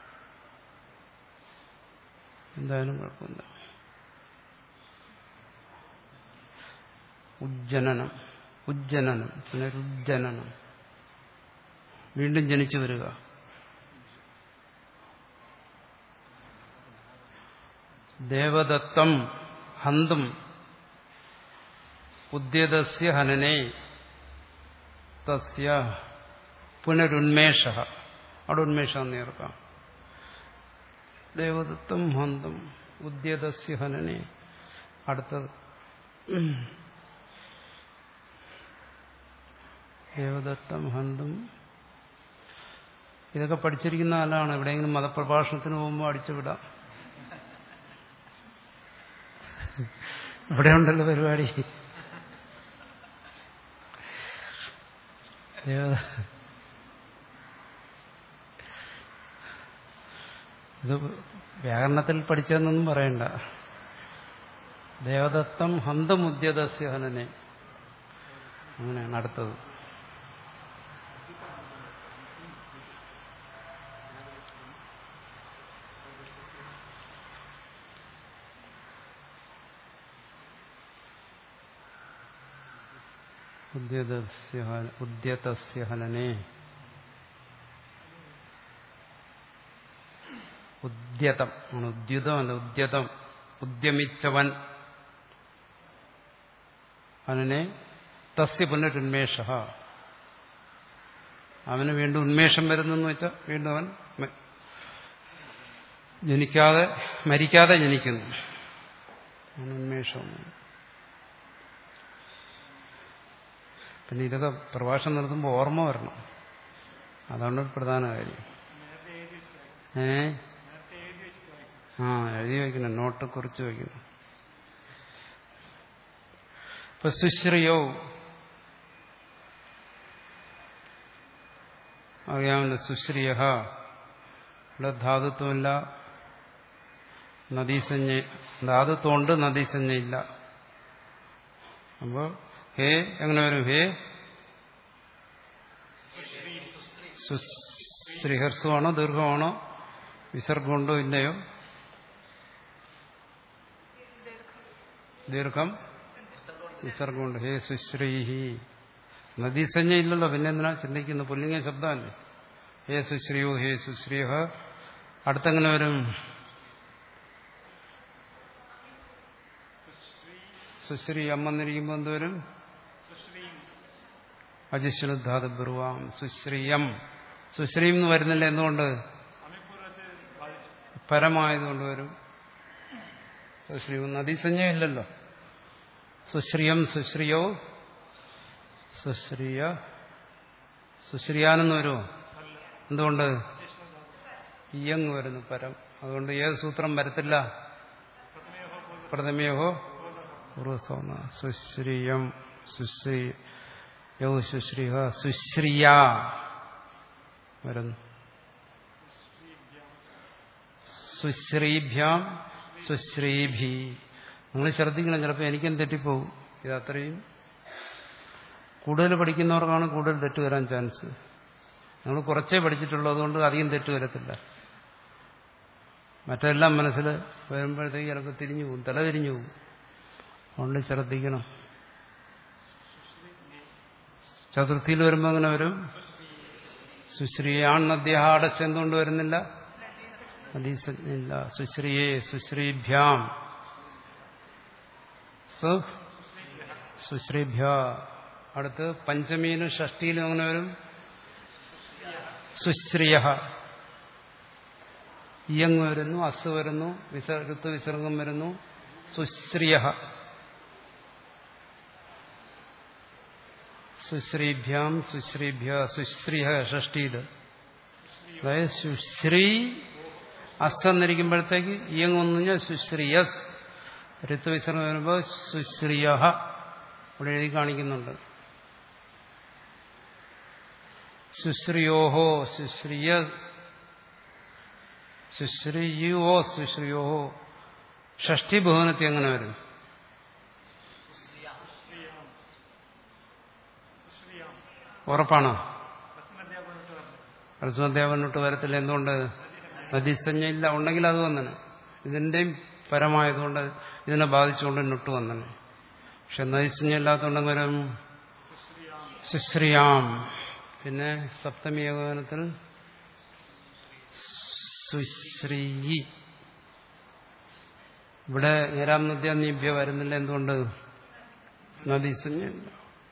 എന്തായാലും കുഴപ്പമില്ല ഉജ്ജനനം ഉജ്ജനനം പുനരുജ്ജനനം വീണ്ടും ജനിച്ചു വരിക ദേവദത്തം ഹന്തും ഉദ്യതസ്യ ഹനനെ തസ്യ പുനരുന്മേഷ അവിടെ ഉന്മേഷം നേർക്കാം ദേവദത്തം ഹന്തും ഉദ്യതസ്യ ഹനനെ അടുത്തത് ദേവദത്തം ഹന്തും ഇതൊക്കെ പഠിച്ചിരിക്കുന്ന ആളാണ് എവിടെയെങ്കിലും മതപ്രഭാഷണത്തിന് പോകുമ്പോൾ അടിച്ചുവിടാം ഇവിടെ ഉണ്ടല്ലോ പരിപാടി ദേവ- ഇത് വ്യാകരണത്തിൽ പഠിച്ചതെന്നൊന്നും പറയണ്ട ദേവദത്തം ഹന്തമുദ്യതസ്യ ഹനനെ അങ്ങനെയാണ് അടുത്തത് ഉദ്യതസ്യ ഹ- ഉദ്യതസ്യ ഹനനെ ഉദ്യതം ആണ് ഉദ്യുതമല്ല ഉദ്യതം ഉദ്യമിച്ചവൻ അവനെ തസ്യ പുനരുന്മേഷ അവന് വീണ്ടും ഉന്മേഷം വരുന്നെന്ന് വെച്ചാൽ വീണ്ടും അവൻ മ- ജനിക്കാതെ മരിക്കാതെ ജനിക്കുന്നു അവന് ഉന്മേഷം പിന്നെ ഇതൊക്കെ പ്രഭാഷണം നടത്തുമ്പോൾ ഓർമ്മ വരണം അതാണ് ഒരു പ്രധാന കാര്യം ഏ ആ എഴുതി വയ്ക്കണം നോട്ട് കുറിച്ച് വയ്ക്കണം ഇപ്പൊ സുശ്രിയോ അറിയാമല്ലോ സുശ്രിയ ഇവിടെ ധാതുത്വമില്ല നദീസഞ്ജ ധാതുത്വമുണ്ട് നദീസഞ്ജയില്ല അപ്പോ ഹേ എങ്ങനെ വരും ഹേ ശ്രീഹർസുവാണോ ദീർഘമാണോ വിസർഗമുണ്ടോ ഇല്ലയോ ദീർഘം വിസർഗമുണ്ട് ഹേ സുശ്രീഹി നദീസഞ്ജ ഇല്ലല്ലോ പിന്നെ എന്തിനാ ചിന്തിക്കുന്നു പുല്ലിംഗ ശബ്ദമല്ലേ ഹേ സുശ്രീയോ ഹേ സുശ്രീഹ അടുത്തെങ്ങനെ വരും സുശ്രീ അമ്മന്നിരിക്കുമ്പോൾ എന്ത് വരും അജിശ്വനുദ്ധാത ബ്രുവാം സുശ്രീയം സുശ്രീം എന്ന് വരുന്നില്ല എന്തുകൊണ്ട് പരമായതുകൊണ്ട് വരും സുശ്രീ നദീസഞ്ജ ഇല്ലല്ലോ സുശ്രിയം സുശ്രിയോ സുശ്രിയ സുശ്രിയാനെന്ന് വരുമോ എന്തുകൊണ്ട് ഇയങ് വരുന്നു പരം അതുകൊണ്ട് ഏത് സൂത്രം വരത്തില്ല പ്രഥമയോഹോ പൂർവസോന സുശ്രിയം സുശ്രീ യോ സുശ്രീഹ സുശ്രിയ വരുന്നു സുശ്രീഭ്യാം സുശ്രീഭി നിങ്ങൾ ശ്രദ്ധിക്കണം ചിലപ്പോൾ എനിക്കും തെറ്റിപ്പോകും ഇത് അത്രയും കൂടുതൽ പഠിക്കുന്നവർക്കാണ് കൂടുതൽ തെറ്റ് വരാൻ ചാൻസ് നിങ്ങൾ കുറച്ചേ പഠിച്ചിട്ടുള്ളൂ അതുകൊണ്ട് അധികം തെറ്റ് വരത്തില്ല മറ്റെല്ലാം മനസ്സിൽ വരുമ്പോഴത്തേക്ക് ചിലപ്പോൾ തിരിഞ്ഞു പോകും തല തിരിഞ്ഞു പോകും അതുകൊണ്ട് ശ്രദ്ധിക്കണം ചതുർത്ഥിയിൽ വരുമ്പോൾ അങ്ങനെ വരും സുശ്രീയാൺ അദ്ദേഹ അടച്ചെന്തുകൊണ്ട് വരുന്നില്ല ഇല്ല സുശ്രീയെ സുശ്രീഭ്യാം സു സുശ്രീഭ്യ അടുത്ത് പഞ്ചമീനും ഷഷ്ടിയിലും അങ്ങനെ വരും സുശ്രിയ ഇയങ് വരുന്നു അസ് വരുന്നു വിസർഗത്ത് വിസർഗം വരുന്നു സുശ്രിയ സുശ്രീഭ്യാം സുശ്രീഭ്യ സുശ്രീഹ ഷഷ്ടിയിൽ അതായത് സുശ്രീ അസ് എന്നിരിക്കുമ്പോഴത്തേക്ക് ഇയങ് വന്നു കഴിഞ്ഞാൽ സുശ്രീയസ് ഋത്വവിസർഗം വരുമ്പോൾ സുശ്രീയ ഇവിടെ എഴുതി കാണിക്കുന്നുണ്ട് ശുശ്രിയോഹോ ശുശ്രിയ ശുശ്രിയോ ശുശ്രിയോഹോ ഷഷ്ടി ഭുവനത്തിൽ എങ്ങനെ വരും ഉറപ്പാണോ പ്രശ്നധ്യാപനോട്ട് വരത്തില്ല എന്തുകൊണ്ട് നദീസഞ്ജ ഇല്ല ഉണ്ടെങ്കിൽ അത് വന്നനെ ഇതിന്റെയും പരമായതുകൊണ്ട് ഇതിനെ ബാധിച്ചുകൊണ്ട് നുട്ട് വന്നനെ പക്ഷെ നദീസഞ്ജ ഇല്ലാത്തതുണ്ടെങ്കിൽ വരും സുശ്രിയാം പിന്നെ സപ്തമി ഏകോപനത്തിൽ സുശ്രീ ഇവിടെ ഏരാം നദ്യ നീഭ്യ വരുന്നില്ല എന്തുകൊണ്ട് നദീസഞ്ജയില്ല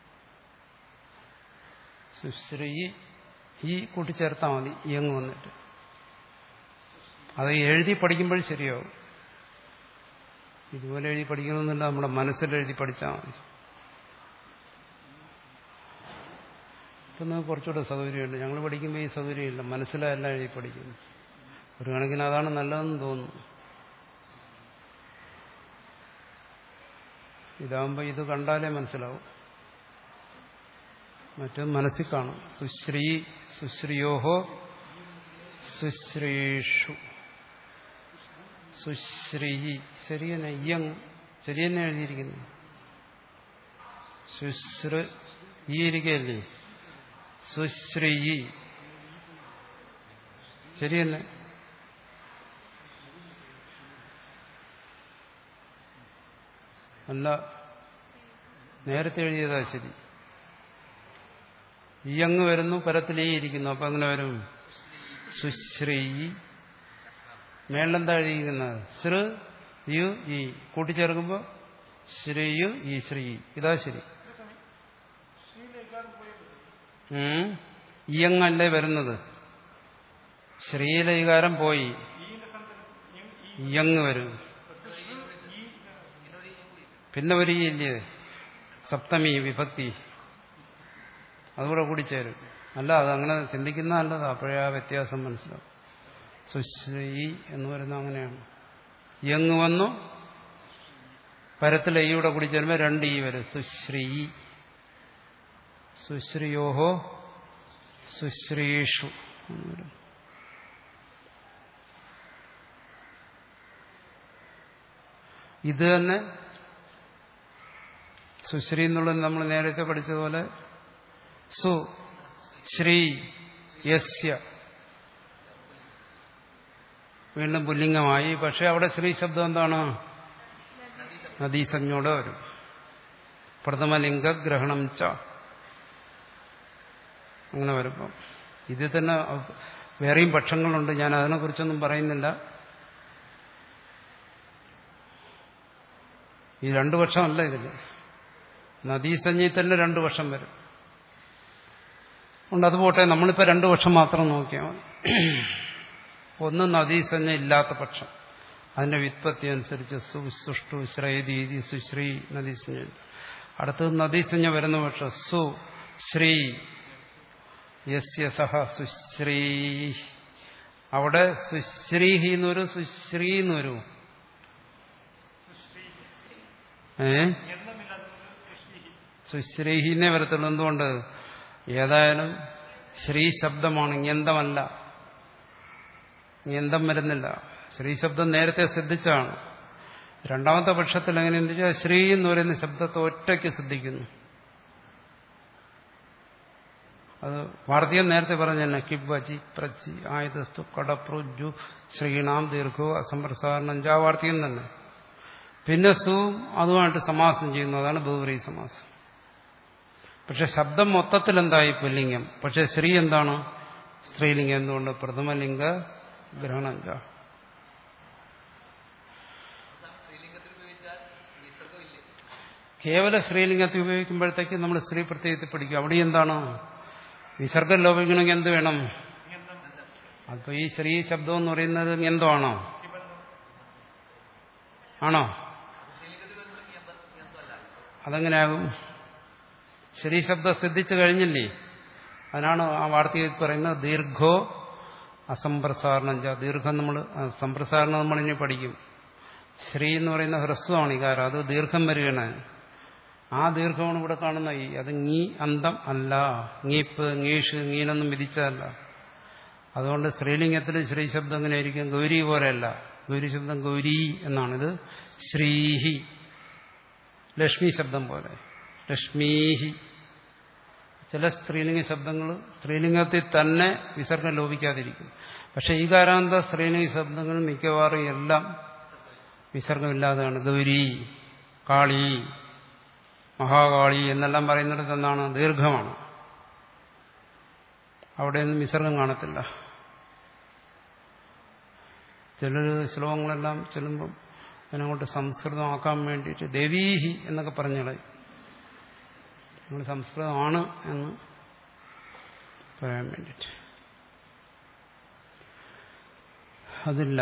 സുശ്രീ ഈ കൂട്ടിച്ചേർത്താൽ മതി ഇയങ്ങ് വന്നിട്ട് അത് എഴുതി പഠിക്കുമ്പോൾ ശരിയാവും ഇതുപോലെ എഴുതി പഠിക്കണമെന്നില്ല നമ്മുടെ മനസ്സിൽ എഴുതി പഠിച്ചാൽ മതി ഇപ്പം നമുക്ക് കുറച്ചുകൂടെ സൗകര്യമുണ്ട് ഞങ്ങൾ പഠിക്കുമ്പോൾ ഈ സൗകര്യമില്ല മനസ്സിലെല്ലാം എഴുതി പഠിക്കുന്നു ഒരു കണക്കിന് അതാണ് നല്ലതെന്ന് തോന്നുന്നു ഇതാകുമ്പോൾ ഇത് കണ്ടാലേ മനസ്സിലാവും മറ്റും മനസ്സിൽ കാണും സുശ്രീ സുശ്രിയോഹോ സുശ്രീഷു സുശ്രീ ശരിയെന്നെ ഇയങ് ശരിയെന്നെ എഴുതിയിരിക്കുന്നു ശുശ്ര ഈ ഇരിക്കല്ലേ സുശ്രീ ശരിയല്ലേ അല്ല നേരത്തെ എഴുതിയതാ ശരി ഈ അങ്ങ് വരുന്നു പരത്തിലേ ഇരിക്കുന്നു അപ്പൊ അങ്ങനെ വരും സുശ്രീ മേളെന്താ എഴുതിയിരിക്കുന്നത് ശ്ര യു ഈ കൂട്ടിച്ചേർക്കുമ്പോ ശ്രീയു ഈ ശ്രീ ഇതാ ശരി ഉം. ഇയങ്ങല്ലേ വരുന്നത് ശ്രീലൈകാരം പോയി ഇയങ്ങ് വരും പിന്നെ ഒരു ഈ ഇല്ലേ സപ്തമി വിഭക്തി അതുകൂടെ കൂടി ചേരും അല്ല അത് അങ്ങനെ ചിന്തിക്കുന്ന നല്ലത് അപ്പോഴേ ആ വ്യത്യാസം മനസ്സിലാവും സുശ്രീ എന്ന് പറയുന്നത് അങ്ങനെയാണ് യങ് വന്നു പരത്തിൽ ഈയുടെ കൂടി ചേരുമ്പോൾ രണ്ട് ഈ വരും സുശ്രീ സുശ്രീയോഹോ സുശ്രീഷു എന്ന് വരും ഇത് തന്നെ സുശ്രീ എന്നുള്ളത് നമ്മൾ നേരത്തെ പഠിച്ചതുപോലെ സു ശ്രീ യസ്യ വീണ്ടും പുല്ലിംഗമായി പക്ഷെ അവിടെ ശ്രീ ശബ്ദം എന്താണ് നദീസഞ്ജോടെ വരും പ്രഥമലിംഗ ഗ്രഹണം ച അങ്ങനെ വരുമ്പം ഇതിൽ തന്നെ വേറെയും പക്ഷങ്ങളുണ്ട് ഞാൻ അതിനെക്കുറിച്ചൊന്നും പറയുന്നില്ല ഈ രണ്ടു പക്ഷമല്ല ഇതിൽ നദീസഞ്ജയിൽ തന്നെ രണ്ടു വർഷം വരും ഉണ്ട് അത് പോട്ടെ നമ്മളിപ്പോൾ രണ്ടു വർഷം മാത്രം നോക്കിയാൽ മതി ഒന്ന് നദീസഞ്ജ ഇല്ലാത്ത പക്ഷം അതിന്റെ വ്യുത്പത്തി അനുസരിച്ച് സു സുഷ്ടു ശ്രേദീതി സുശ്രീ നദീസഞ്ജ അടുത്തത് നദീസഞ്ജ വരുന്ന പക്ഷം സു ശ്രീ യസ്യ സഹ സുശ്രീ അവിടെ സുശ്രീഹി എന്ന് വരും സുശ്രീ എന്ന് വരും ഏ സുശ്രീഹിനെ വരത്തുള്ളൂ എന്തുകൊണ്ട് ഏതായാലും ശ്രീ ശബ്ദമാണ് യന്തമല്ല യന്തം വരുന്നില്ല ശ്രീ ശബ്ദം നേരത്തെ സിദ്ധിച്ചാണ് രണ്ടാമത്തെ പക്ഷത്തിൽ എങ്ങനെയെന്ന് വെച്ചാൽ ശ്രീ എന്ന് പറയുന്ന ശബ്ദത്തെ ഒറ്റയ്ക്ക് സിദ്ധിക്കുന്നു അത് വാർത്തകം നേരത്തെ പറഞ്ഞ തന്നെ കിബ് പ്രച്ചി ആയുധസ്തു കടപ്രുജു ശ്രീണാം ദീർഘോ അസംപ്രസാരണം ജാ വാർത്തകം തന്നെ പിന്നെ സു അതുമായിട്ട് സമാസം ചെയ്യുന്നു അതാണ് ബഹുവരി സമാസം പക്ഷെ ശബ്ദം മൊത്തത്തിൽ എന്തായി പുല്ലിംഗം പക്ഷെ ശ്രീ എന്താണ് സ്ത്രീലിംഗം എന്തുകൊണ്ട് പ്രഥമലിംഗ ഗ്രഹണം ജാ കേവല സ്ത്രീലിംഗത്തിൽ ഉപയോഗിക്കുമ്പോഴത്തേക്ക് നമ്മൾ സ്ത്രീ പ്രത്യേകത്തിൽ പഠിക്കും അവിടെ എന്താണ് വിസർഗം ലോപിക്കണമെങ്കിൽ എന്ത് വേണം അപ്പൊ ഈ ശ്രീ ശബ്ദം എന്ന് പറയുന്നത് എന്തോ ആണോ ആണോ അതെങ്ങനെയാകും ശ്രീ ശബ്ദം സിദ്ധിച്ചു കഴിഞ്ഞില്ലേ അതിനാണ് ആ വാർത്തയിൽ പറയുന്നത് ദീർഘോ അസംപ്രസാരണം ദീർഘം നമ്മൾ സംപ്രസാരണം നമ്മൾ ഇനി പഠിക്കും ശ്രീ എന്ന് പറയുന്ന ഹ്രസ്വമാണ് ഈ കാര്യം അത് ദീർഘം വരികയാണ് ആ ദീർഘമാണ് ഇവിടെ കാണുന്ന ഈ അത് ngീ അന്തം അല്ല ngീപ്പ് ngീഷ് ngീനൊന്നും വിധിച്ചതല്ല അതുകൊണ്ട് സ്ത്രീലിംഗത്തിൽ ശ്രീ ശബ്ദം എങ്ങനെയായിരിക്കും ഗൗരി പോലെയല്ല ഗൗരി ശബ്ദം ഗൗരി എന്നാണിത് ശ്രീഹി ലക്ഷ്മി ശബ്ദം പോലെ ലക്ഷ്മീഹി ചില സ്ത്രീലിംഗ ശബ്ദങ്ങൾ സ്ത്രീലിംഗത്തിൽ തന്നെ വിസർഗം ലോപിക്കാതിരിക്കും പക്ഷെ ഈ കാരാന്ത സ്ത്രീലിംഗ ശബ്ദങ്ങൾ മിക്കവാറും എല്ലാം വിസർഗമില്ലാതെയാണ് ഗൗരി കാളി മഹാകാളി എന്നെല്ലാം പറയുന്നിടത്ത് എന്താണ് ദീർഘമാണ് അവിടെയൊന്നും വിസർഗം കാണത്തില്ല ചിലർ ശ്ലോകങ്ങളെല്ലാം ചെല്ലുമ്പം അതിനങ്ങോട്ട് സംസ്കൃതമാക്കാൻ വേണ്ടിയിട്ട് ദേവീഹി എന്നൊക്കെ പറഞ്ഞളയും നമ്മൾ സംസ്കൃതമാണ് എന്ന് പറയാൻ വേണ്ടിയിട്ട് അതില്ല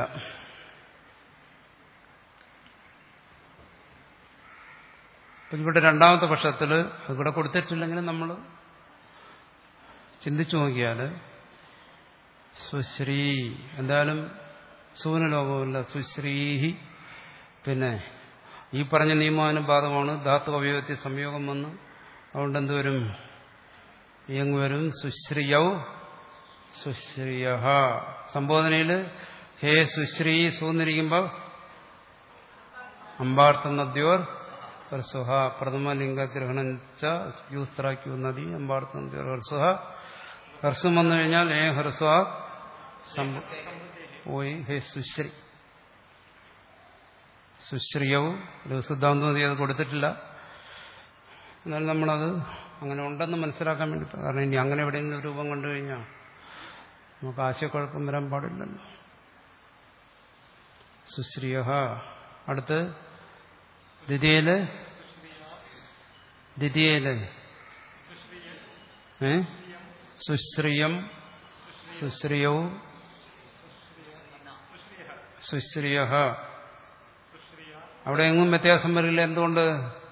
ഇവിടെ രണ്ടാമത്തെ പക്ഷത്തിൽ ഇവിടെ കൊടുത്തിട്ടില്ലെങ്കിലും നമ്മൾ ചിന്തിച്ചു നോക്കിയാൽ സുശ്രീ എന്തായാലും സൂനലോകമില്ല സുശ്രീഹി പിന്നെ ഈ പറഞ്ഞ നിയമാനുപാതമാണ് ധാതു അവയവത്തിൽ സംയോഗം വന്ന് അതുകൊണ്ട് എന്തുവരും ഇയങ്ങ് വരും സുശ്രീയൗ സുശ്രീയ സംബോധനയിൽ ഹേ സുശ്രീ സൂന്നിരിക്കുമ്പോൾ അമ്പാർത്ഥ നദ്യോർ ഹർസുഹ പ്രഥമലിംഗഗ്രഹണം യൂസ്ത്രാക്യു നദി അമ്പാർത്ഥ നദ്യോർ ഹർസുഹ ഹർസും വന്നു കഴിഞ്ഞാൽ ഏ ഹർസുഹ ഓയ് ഹേ സുശ്രീ സുശ്രീയവും സിദ്ധാന്തം അത് കൊടുത്തിട്ടില്ല എന്നാൽ നമ്മളത് അങ്ങനെ ഉണ്ടെന്ന് മനസ്സിലാക്കാൻ വേണ്ടി കാരണം ഇനി അങ്ങനെ എവിടെയെങ്കിലും ഒരു രൂപം കണ്ടു കഴിഞ്ഞാൽ നമുക്ക് ആശയക്കുഴപ്പം വരാൻ പാടില്ലല്ലോ സുശ്രീയ അടുത്ത് ദ്വിതീയല് ദ്വിതീയല് ഏ സുശ്രിയം സുശ്രിയവും സുശ്രിയ അവിടെ എങ്ങും വ്യത്യാസം വരില്ല എന്തുകൊണ്ട്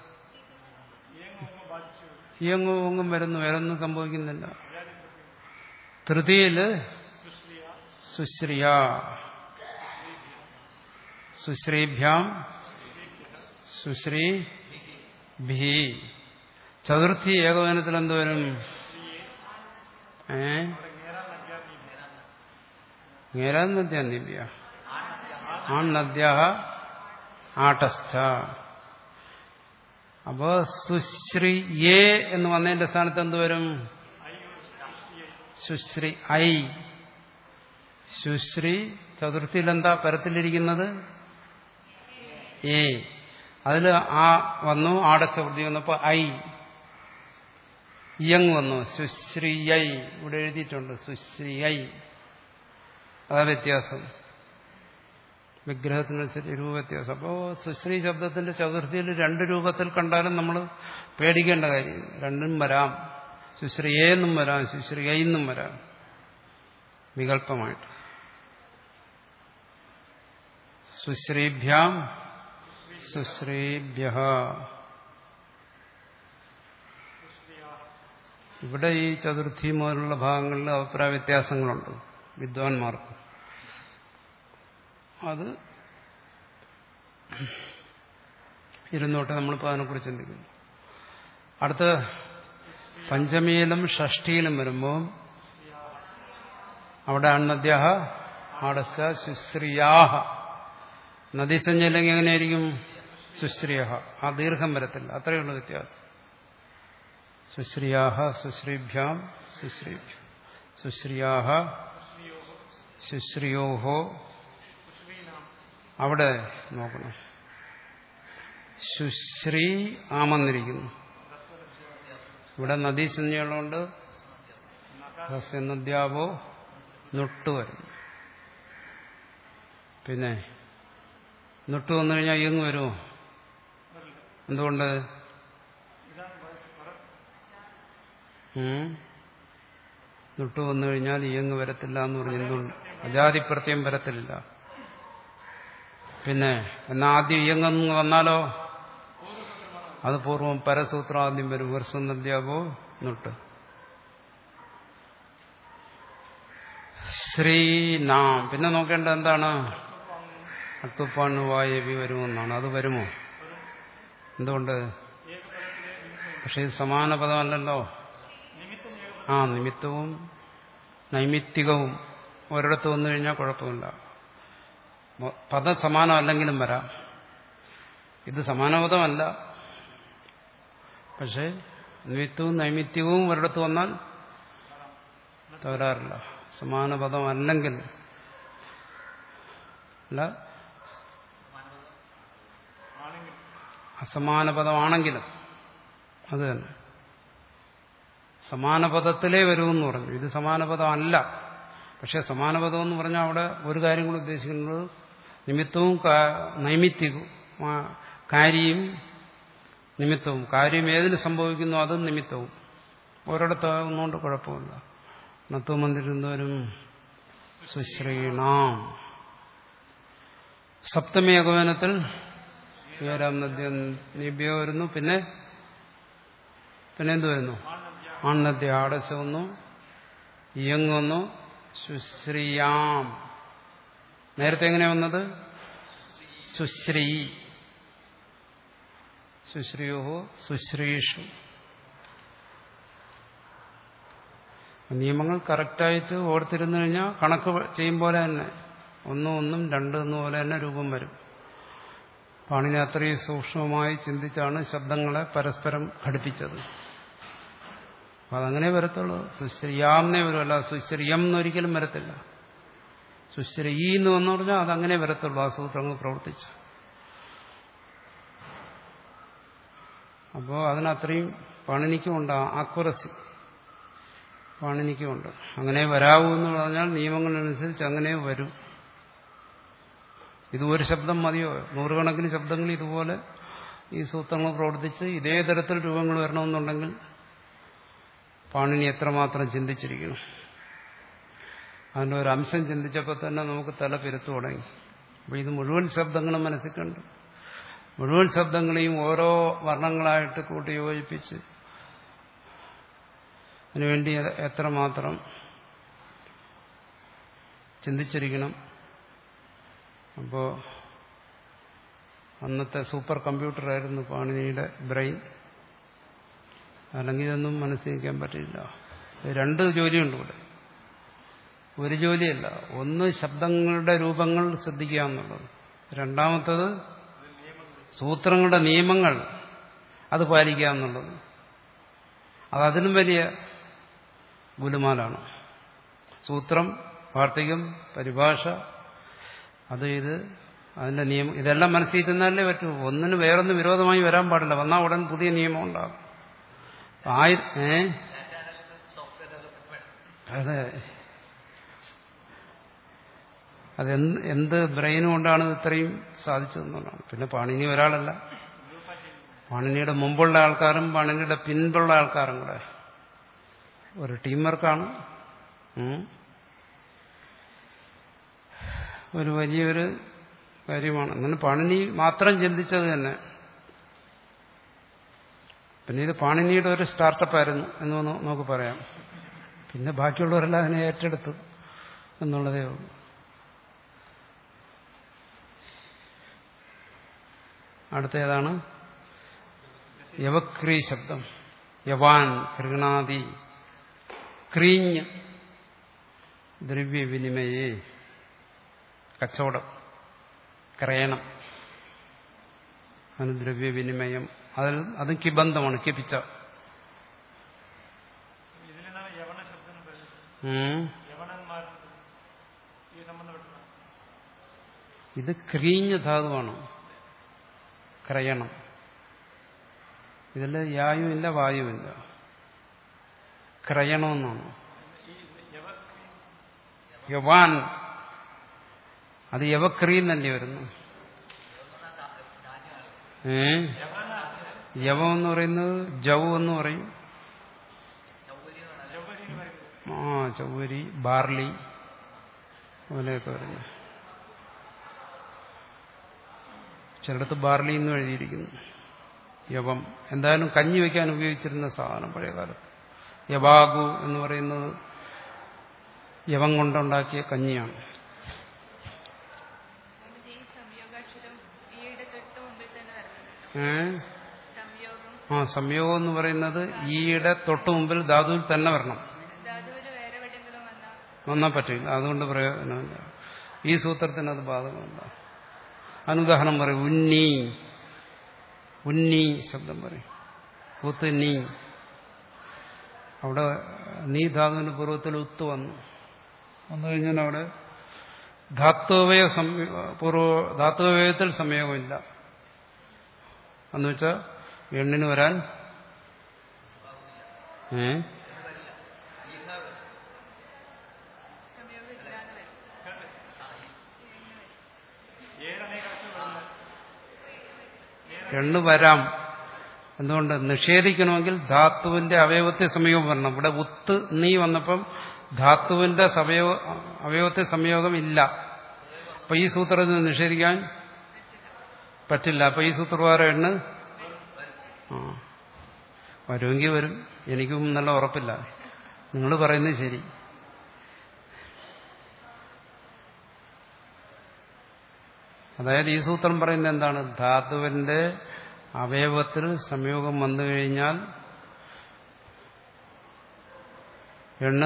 ഇയങ്ങും ഒങ്ങും വരുന്നു വേറൊന്നും സംഭവിക്കുന്നില്ല തൃതിയില് സുശ്രിയ സുശ്രീഭ്യാം സുശ്രീ ഭീ ചതുർത്ഥി ഏകവചനത്തിൽ എന്തുവരും ഏ നേരാന്നദ്യ ദിവ്യ ആൺ നദ്യ ആട്ടസ്ഥ അപ്പോ സുശ്രീ ഏ എന്ന് വന്നതിന്റെ സ്ഥാനത്ത് എന്തുവരും സുശ്രീ ഐ സുശ്രീ ചതുർത്ഥിയിൽ എന്താ പരത്തിലിരിക്കുന്നത് ഏ അതിൽ ആ വന്നു ആടച്ചവൃത്തി വന്നപ്പോ ഐ യങ് വന്നു സുശ്രീ ഐ ഇവിടെ എഴുതിയിട്ടുണ്ട് സുശ്രീ ഐ അതാ വ്യത്യാസം വിഗ്രഹത്തിനനുസരിച്ച് രൂപ വ്യത്യാസം അപ്പോൾ സുശ്രീ ശബ്ദത്തിന്റെ ചതുർത്ഥിയിൽ രണ്ട് രൂപത്തിൽ കണ്ടാലും നമ്മൾ പേടിക്കേണ്ട കാര്യം രണ്ടും വരാം സുശ്രീ എന്നും വരാം സുശ്രീ എന്നും വരാം വികല്പമായിട്ട് സുശ്രീഭ്യാം സുശ്രീഭ്യ ഇവിടെ ഈ ചതുർത്ഥി മുതലുള്ള ഭാഗങ്ങളിൽ അഭിപ്രായ വ്യത്യാസങ്ങളുണ്ട് വിദ്വാൻമാർക്ക് അത് ഇരുന്നോട്ടെ നമ്മളിപ്പോൾ അതിനെക്കുറിച്ച് ചിന്തിക്കുന്നു അടുത്ത പഞ്ചമിയിലും ഷഷ്ടിയിലും വരുമ്പോൾ അവിടെ അണ്ണദ്യാഹ ആടസ ശുശ്രിയാഹ നദീസഞ്ജയിലെങ്കിൽ എങ്ങനെയായിരിക്കും ശുശ്രിയ ആ ദീർഘം വരത്തില്ല അത്രയുള്ള വ്യത്യാസം ശുശ്രിയാഹ ശുശ്രീഭ്യാം ശുശ്രീഭ്യ ശുശ്രിയാഹ ശുശ്രിയോഹോ അവിടെ നോക്കണം ശുശ്രീ ആമെന്നിരിക്കുന്നു ഇവിടെ നദീസഞ്ജയുള്ളതുകൊണ്ട് നദ്യാവോ നുട്ട് വരുന്നു പിന്നെ നുട്ട് വന്നു കഴിഞ്ഞാൽ ഇയങ്ങ് വരുമോ എന്തുകൊണ്ട് നുട്ട് വന്നു കഴിഞ്ഞാൽ ഇയങ്ങ് വരത്തില്ല എന്ന് പറഞ്ഞു എന്തുകൊണ്ട് അജാതിപ്രത്യം വരത്തില്ല പിന്നെ എന്നാ ആദ്യം ഇയങ്ങ് വന്നാലോ അത് പൂർവ്വം പരസൂത്രം ആദ്യം വരും വർഷം നദ്യാവോ നുട്ട് ശ്രീനാം പിന്നെ നോക്കേണ്ട എന്താണ് അട്ടുപ്പാണ് വായവി വരുമെന്നാണ് അത് വരുമോ എന്തുകൊണ്ട് പക്ഷെ ഇത് സമാന പദമല്ലല്ലോ ആ നിമിത്തവും നൈമിത്തികവും ഒരിടത്ത് വന്നു കഴിഞ്ഞാൽ കുഴപ്പമില്ല പദം സമാനമല്ലെങ്കിലും വരാം ഇത് സമാനപദമല്ല പക്ഷെ നിമിത്തവും നൈമിത്യവും ഒരിടത്ത് വന്നാൽ തകരാറില്ല സമാന പദം അല്ലെങ്കിൽ അല്ല അസമാന പദമാണെങ്കിലും അത് തന്നെ സമാന പദത്തിലേ വരുമെന്ന് പറഞ്ഞു ഇത് സമാന പദമല്ല പക്ഷെ സമാന പദം എന്ന് പറഞ്ഞാൽ അവിടെ ഒരു കാര്യം കൂടി ഉദ്ദേശിക്കുന്നത് നിമിത്തവും നൈമിത്യവും കാര്യം നിമിത്തവും കാര്യം ഏതിന് സംഭവിക്കുന്നു അതും നിമിത്തവും ഒരിടത്താകുന്നതുകൊണ്ട് കുഴപ്പമില്ല നത്തുമന്തിരുന്നവരും സുശ്രീണാം സപ്തമി അഗമനത്തിൽ ഏഴാം നദ്യ നീബ്യ വരുന്നു പിന്നെ പിന്നെ എന്ത് വരുന്നു ആൺനദ്യ ആടശ വന്നു ഇയങ് വന്നു സുശ്രീയാം നേരത്തെ എങ്ങനെ വന്നത് സുശ്രീ സുശ്രീയോ സുശ്രീഷു നിയമങ്ങൾ കറക്റ്റായിട്ട് ഓർത്തിരുന്നു കഴിഞ്ഞാൽ കണക്ക് ചെയ്യും പോലെ തന്നെ ഒന്നും ഒന്നും രണ്ട് എന്ന പോലെ തന്നെ രൂപം വരും പാണിനി അത്രയും സൂക്ഷ്മമായി ചിന്തിച്ചാണ് ശബ്ദങ്ങളെ പരസ്പരം ഘടിപ്പിച്ചത് അപ്പൊ അതങ്ങനെ വരത്തുള്ളൂ സുശ്രീയാംനെ വരുമല്ല സുശ്രീയം എന്നൊരിക്കലും വരത്തില്ല സുശ്രീ എന്ന് വന്നു പറഞ്ഞാൽ അതങ്ങനെ വരത്തുള്ളൂ ആ സൂത്രങ്ങൾ പ്രവർത്തിച്ചു അപ്പോൾ അതിനത്രയും പാണിനിക്കുമുണ്ട് ആക്യുറസി പാണിനിക്കുമുണ്ട് അങ്ങനെ വരാവൂ എന്ന് പറഞ്ഞാൽ നിയമങ്ങളനുസരിച്ച് അങ്ങനെ വരും ഇത് ഒരു ശബ്ദം മതിയോ നൂറുകണക്കിന് ശബ്ദങ്ങൾ ഇതുപോലെ ഈ സൂത്രങ്ങൾ പ്രവർത്തിച്ച് ഇതേ തരത്തിൽ രൂപങ്ങൾ വരണമെന്നുണ്ടെങ്കിൽ പാണിനി എത്രമാത്രം ചിന്തിച്ചിരിക്കണം അതിൻ്റെ ഒരു അംശം ചിന്തിച്ചപ്പോൾ തന്നെ നമുക്ക് തല പെരുത്തു തുടങ്ങി അപ്പോൾ ഇത് മുഴുവൻ ശബ്ദങ്ങളും മനസ്സിൽ കണ്ടു മുഴുവൻ ശബ്ദങ്ങളെയും ഓരോ വർണ്ണങ്ങളായിട്ട് കൂട്ടി യോജിപ്പിച്ച് അതിനുവേണ്ടി എത്രമാത്രം ചിന്തിച്ചിരിക്കണം അപ്പോൾ അന്നത്തെ സൂപ്പർ കമ്പ്യൂട്ടറായിരുന്നു പാണിനിയുടെ ബ്രെയിൻ അല്ലെങ്കിൽ ഇതൊന്നും മനസ്സിലാക്കാൻ പറ്റില്ല രണ്ട് ജോലിയുണ്ട് ഇവിടെ ഒരു ജോലിയല്ല ഒന്ന് ശബ്ദങ്ങളുടെ രൂപങ്ങൾ ശ്രദ്ധിക്കുക എന്നുള്ളത് രണ്ടാമത്തത് സൂത്രങ്ങളുടെ നിയമങ്ങൾ അത് പാലിക്കുക എന്നുള്ളത് അത് അതിനും വലിയ ഗുലുമാലാണ് സൂത്രം വാർത്തികം പരിഭാഷ അത് ഇത് അതിന്റെ നിയമം ഇതെല്ലാം മനസ്സിൽ തന്നാലേ പറ്റൂ ഒന്നിന് വേറൊന്ന് വിരോധമായി വരാൻ പാടില്ല വന്നാൽ ഉടൻ പുതിയ നിയമം ഉണ്ടാകും ആയി ഏ അതെ അതെന്ത് എന്ത് ബ്രെയിൻ കൊണ്ടാണ് ഇത്രയും സാധിച്ചതെന്നുള്ളതാണ് പിന്നെ പാണിനി ഒരാളല്ല പാണിനിയുടെ മുമ്പുള്ള ആൾക്കാരും പാണിനിയുടെ പിൻപുള്ള ആൾക്കാരും കൂടെ ഒരു ടീം വർക്കാണ് ഒരു വലിയൊരു കാര്യമാണ് അങ്ങനെ പാണിനി മാത്രം ചിന്തിച്ചത് തന്നെ പിന്നെ ഇത് പാണിനിയുടെ ഒരു സ്റ്റാർട്ടപ്പ് ആയിരുന്നു എന്ന് നമുക്ക് പറയാം പിന്നെ ബാക്കിയുള്ളവരെല്ലാം അതിനെ ഏറ്റെടുത്തു എന്നുള്ളതേ ഉള്ളൂ അടുത്ത ഏതാണ് യവക്രീ ശബ്ദം യവാൻ കൃണാദി ക്രീഞ്ഞ് ദ്രവ്യവിനിമയെ കച്ചവടം ക്രയണം അതിന് ദ്രവ്യവിനിമയം അതിൽ അതും കിബന്ധമാണ് കിപിച്ച ഇത് ക്രീഞ്ഞ ധാതുവാണ് ക്രയണം ഇതിൽ യായുമില്ല വായുവില്ല ക്രയണമെന്നാണ് യവാൻ അത് യവക്രീന്നല്ലേ വരുന്നു ഏ യവം എന്ന് പറയുന്നത് ജവ് എന്ന് പറയും ആ ചൗവരി ബാർലി അങ്ങനെയൊക്കെ വരുന്നു ചിലടത്ത് ബാർലി എന്ന് എഴുതിയിരിക്കുന്നു യവം എന്തായാലും കഞ്ഞി വയ്ക്കാൻ ഉപയോഗിച്ചിരുന്ന സാധനം പഴയകാലത്ത് യവാഗു എന്ന് പറയുന്നത് യവം കൊണ്ടുണ്ടാക്കിയ കഞ്ഞിയാണ് ഏ ആ സംയോഗം എന്ന് പറയുന്നത് ഈയുടെ തൊട്ടു മുമ്പിൽ ധാതുവിൽ തന്നെ വരണം വന്നാൽ പറ്റില്ല അതുകൊണ്ട് പ്രയോജനമില്ല ഈ സൂത്രത്തിന് അത് ബാധകമല്ല അനുദാഹരണം പറയും ഉന്നി ഉന്നി ശബ്ദം പറയും ഉത്ത് നീ അവിടെ നീ ധാതുവിന്റെ പൂർവ്വത്തിൽ ഉത്ത് വന്നു വന്നു കഴിഞ്ഞാൽ അവിടെ ധാത്വവയ പൂർവ ധാത്വവയത്തിൽ സംയോഗമില്ല എന്ന് വെച്ചാൽ എണ്ണിന് വരാൻ ഏ എണ്ണു വരാം എന്തുകൊണ്ട് നിഷേധിക്കണമെങ്കിൽ ധാത്തുവിന്റെ അവയവത്തെ സംയോഗം വരണം ഇവിടെ ഉത്ത് നീ വന്നപ്പം ധാത്തുവിന്റെ സമയോ അവയവത്തെ സംയോഗം ഇല്ല അപ്പൊ ഈ സൂത്രത്തിൽ നിഷേധിക്കാൻ പറ്റില്ല അപ്പൊ ഈ സൂത്രപ്രകാരം എണ്ണ് ആ വരുമെങ്കിൽ വരും എനിക്കും നല്ല ഉറപ്പില്ല നിങ്ങൾ പറയുന്നത് ശരി അതായത് ഈ സൂത്രം പറയുന്നത് എന്താണ് ധാതുവിന്റെ അവയവത്തിൽ സംയോഗം വന്നു കഴിഞ്ഞാൽ എണ്ണ്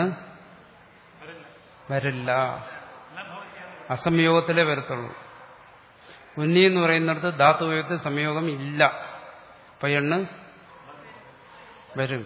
വരില്ല അസംയോഗത്തിലേ വരത്തുള്ളൂ ഉന്നി എന്ന് പറയുന്നിടത്ത് ധാതുവയത്തിൽ സംയോഗം ഇല്ല അപ്പൊ എണ്ണ് വരും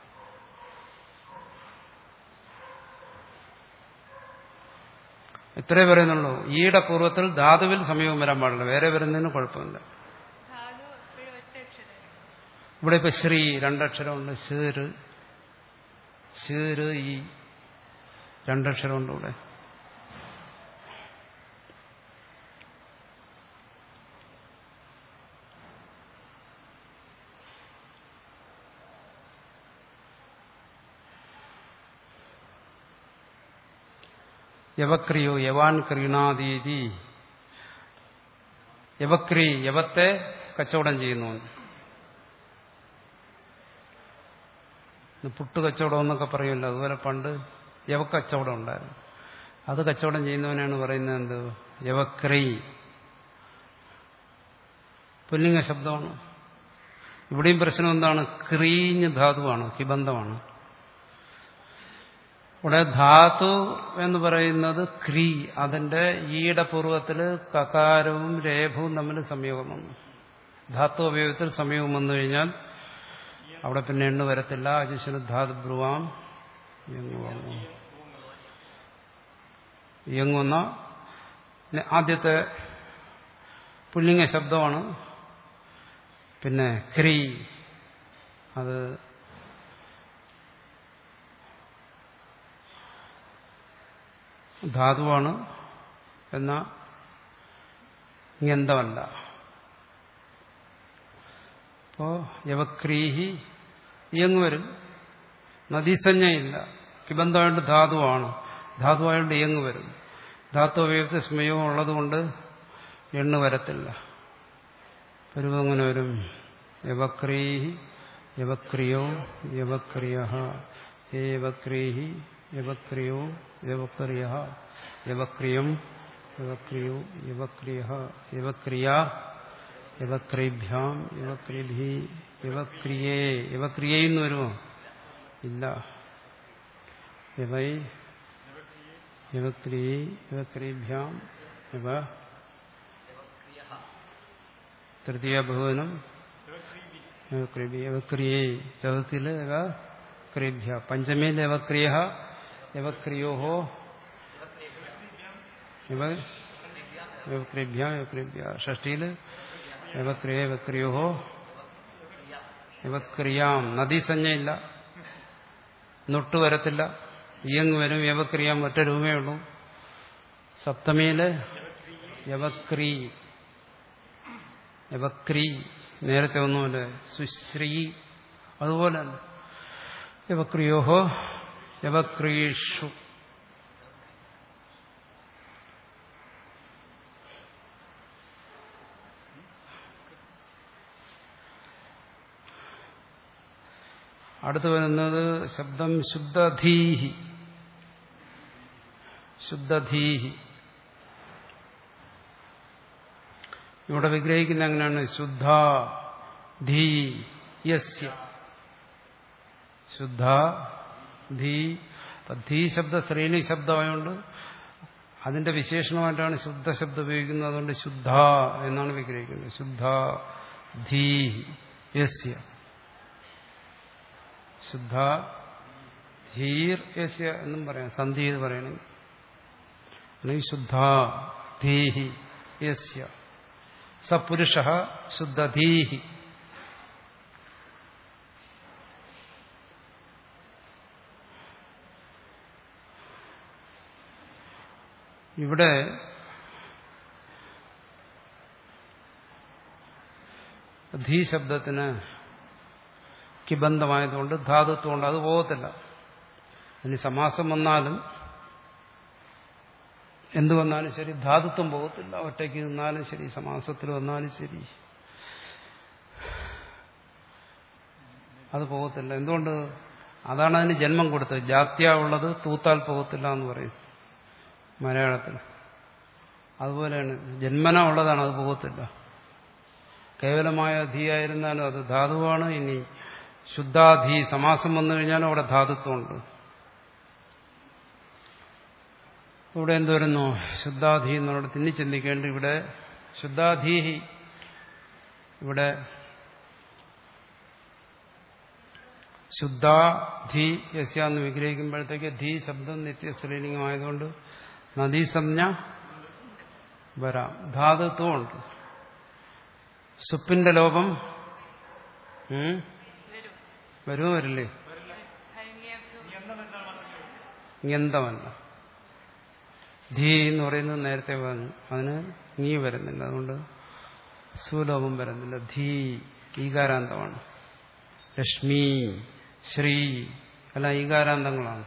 ഇത്രേ പറയുന്നുള്ളൂ ഈയുടെ പൂർവ്വത്തിൽ ധാതുവിൽ സംയോഗം വരാൻ പാടില്ല വേറെ വരുന്നതിന് കുഴപ്പമില്ല ധാതു എപ്പോഴും ഒറ്റ അക്ഷരം ഇവിടെ ഇപ്പൊ ശ്രീ രണ്ടക്ഷരമുണ്ട് ശീര് ശീര് ഈ രണ്ടക്ഷരമുണ്ട് ഇവിടെ യവക്രിയോ യവാൻ ക്രീണാദീതി യവക്രി യവത്തെ കച്ചവടം ചെയ്യുന്നു പുട്ട് കച്ചവടം എന്നൊക്കെ പറയുമല്ലോ അതുപോലെ പണ്ട് യവക്കച്ചവടം ഉണ്ടായിരുന്നു അത് കച്ചവടം ചെയ്യുന്നവനാണ് പറയുന്നത് എന്ത് യവക്രി പുല്ലിംഗ ശബ്ദമാണ് ഇവിടെയും പ്രശ്നം എന്താണ് ക്രീഞ്ഞ് ധാതുവാണ് കിബന്ധമാണ് ഇവിടെ ധാതു എന്ന് പറയുന്നത് ക്രീ അതിന്റെ ഈയുടെ പൂർവ്വത്തില് കകാരവും രേഖവും തമ്മിൽ സംയോഗം വന്നു ധാതു ഉപയോഗത്തിൽ സംയോഗം വന്നു കഴിഞ്ഞാൽ അവിടെ പിന്നെ എണ്ണ വരത്തില്ല അജിശന് ധാതു ബ്രുവാം ഇയങ്ങുന്ന ആദ്യത്തെ പുല്ലിംഗ ശബ്ദമാണ് പിന്നെ ക്രീ അത് ധാതുവാണ് എന്ന ഗന്ധമല്ല അപ്പോ യവക്രീഹി ഇയങ്ങ് വരും നദീസഞ്ജയില്ല കിബന്ധമായിട്ട് ധാതുവാണ് ധാതുവായിട്ട് ഇയങ്ങ് വരും ധാതു അവയവത്തെ സ്മയവും ഉള്ളതുകൊണ്ട് എണ്ണ വരത്തില്ല വരുമ്പോൾ അങ്ങനെ വരും യവക്രീഹി യവക്രിയോ യവക്രിയ യവക്രീഹി യവക്രിയോ യവക്രിയ യവക്രിയം യവക്രിയോ യവക്രിയ യവക്രിയ യവക്രിഭ്യാം യവക്രിഭി യവക്രിയേ യവക്രിയേ എന്ന് വരുമോ ഇല്ല യവൈ യവക്രിയേ യവക്രിഭ്യാം യവ തൃതീയ ബഹുവനം യവക്രിയേ ചതുർത്ഥില് യവക്രിഭ്യ പഞ്ചമീൽ യവക്രിയ യവക്രിയോ ഇവ യവക്രിഭ്യ യവക്രിഭ്യ ഷഷ്ടിയിൽ യവക്രിയ യവക്രിയോ യവക്രിയാം നദീസഞ്ജയില്ല നൊട്ട് വരത്തില്ല ഇയങ്ങ് വരും യവക്രിയാം ഒറ്റ രൂപയേ ഉള്ളൂ സപ്തമിയില് യവക്രി യവക്രി നേരത്തെ ഒന്നുമില്ല സുശ്രീ അതുപോലെ യവക്രിയോഹോ യവക്രീഷു അടുത്ത് വരുന്നത് ശബ്ദം ശുദ്ധധീഹി ശുദ്ധധീഹി ഇവിടെ വിഗ്രഹിക്കുന്ന എങ്ങനെയാണ് ശുദ്ധ ധീ യസ്യ ശുദ്ധ ധീ ധീ ശബ്ദ ശ്രേണി ശബ്ദമായതുകൊണ്ട് അതിന്റെ വിശേഷണമായിട്ടാണ് ശുദ്ധ ശബ്ദം ഉപയോഗിക്കുന്നത് അതുകൊണ്ട് ശുദ്ധ എന്നാണ് വിഗ്രഹിക്കുന്നത് ശുദ്ധ ധീ യസ്യ ശുദ്ധ ധീർ യസ്യ എന്നും പറയാം സന്ധി എന്ന് പറയണമെങ്കിൽ അല്ലെങ്കിൽ ശുദ്ധ ധീഹി യസ്യ സ പുരുഷ ശുദ്ധധീഹി ഇവിടെ ധീ ശബ്ദത്തിന് കിബന്ധമായതുകൊണ്ട് ധാതുത്വം കൊണ്ട് അത് പോകത്തില്ല ഇനി സമാസം വന്നാലും എന്തു വന്നാലും ശരി ധാതുത്വം പോകത്തില്ല ഒറ്റയ്ക്ക് നിന്നാലും ശരി സമാസത്തിൽ വന്നാലും ശരി അത് പോകത്തില്ല എന്തുകൊണ്ട് അതാണ് അതിന് ജന്മം കൊടുത്തത് ജാത്യ ഉള്ളത് തൂത്താൽ പോകത്തില്ല എന്ന് പറയും മലയാളത്തിൽ അതുപോലെയാണ് ജന്മന ഉള്ളതാണ് അത് പോകത്തില്ല കേവലമായ ധീ ആയിരുന്നാലും അത് ധാതുവാണ് ഇനി ശുദ്ധാധീ സമാസം വന്നു കഴിഞ്ഞാലും അവിടെ ധാതുത്വമുണ്ട് ഇവിടെ എന്ത് വരുന്നു ശുദ്ധാധീ എന്നോട് തിന്നി ചിന്തിക്കേണ്ട ഇവിടെ ശുദ്ധാധീഹി ഇവിടെ ശുദ്ധാധീ യസ്യ എന്ന് വിഗ്രഹിക്കുമ്പോഴത്തേക്ക് ധീ ശബ്ദം നിത്യശ്രീലിംഗമായതുകൊണ്ട് നദീസംജ്ഞ വരാം ധാതുത്വമുണ്ട് സുപ്പിന്റെ ലോപം ഉം? വരും വരുമോ വരില്ലേ ഹൈന്യാഭ്യം ഇങ്ങന്തമല്ല ധീ എന്ന് പറയുന്നത് നേരത്തെ പറഞ്ഞു അതിന് നീ വരുന്നില്ല അതുകൊണ്ട് സുലോപം വരുന്നില്ല ധീ ഈകാരാന്തമാണ് ലക്ഷ്മി ശ്രീ എല്ലാം ഈകാരാന്തങ്ങളാണ്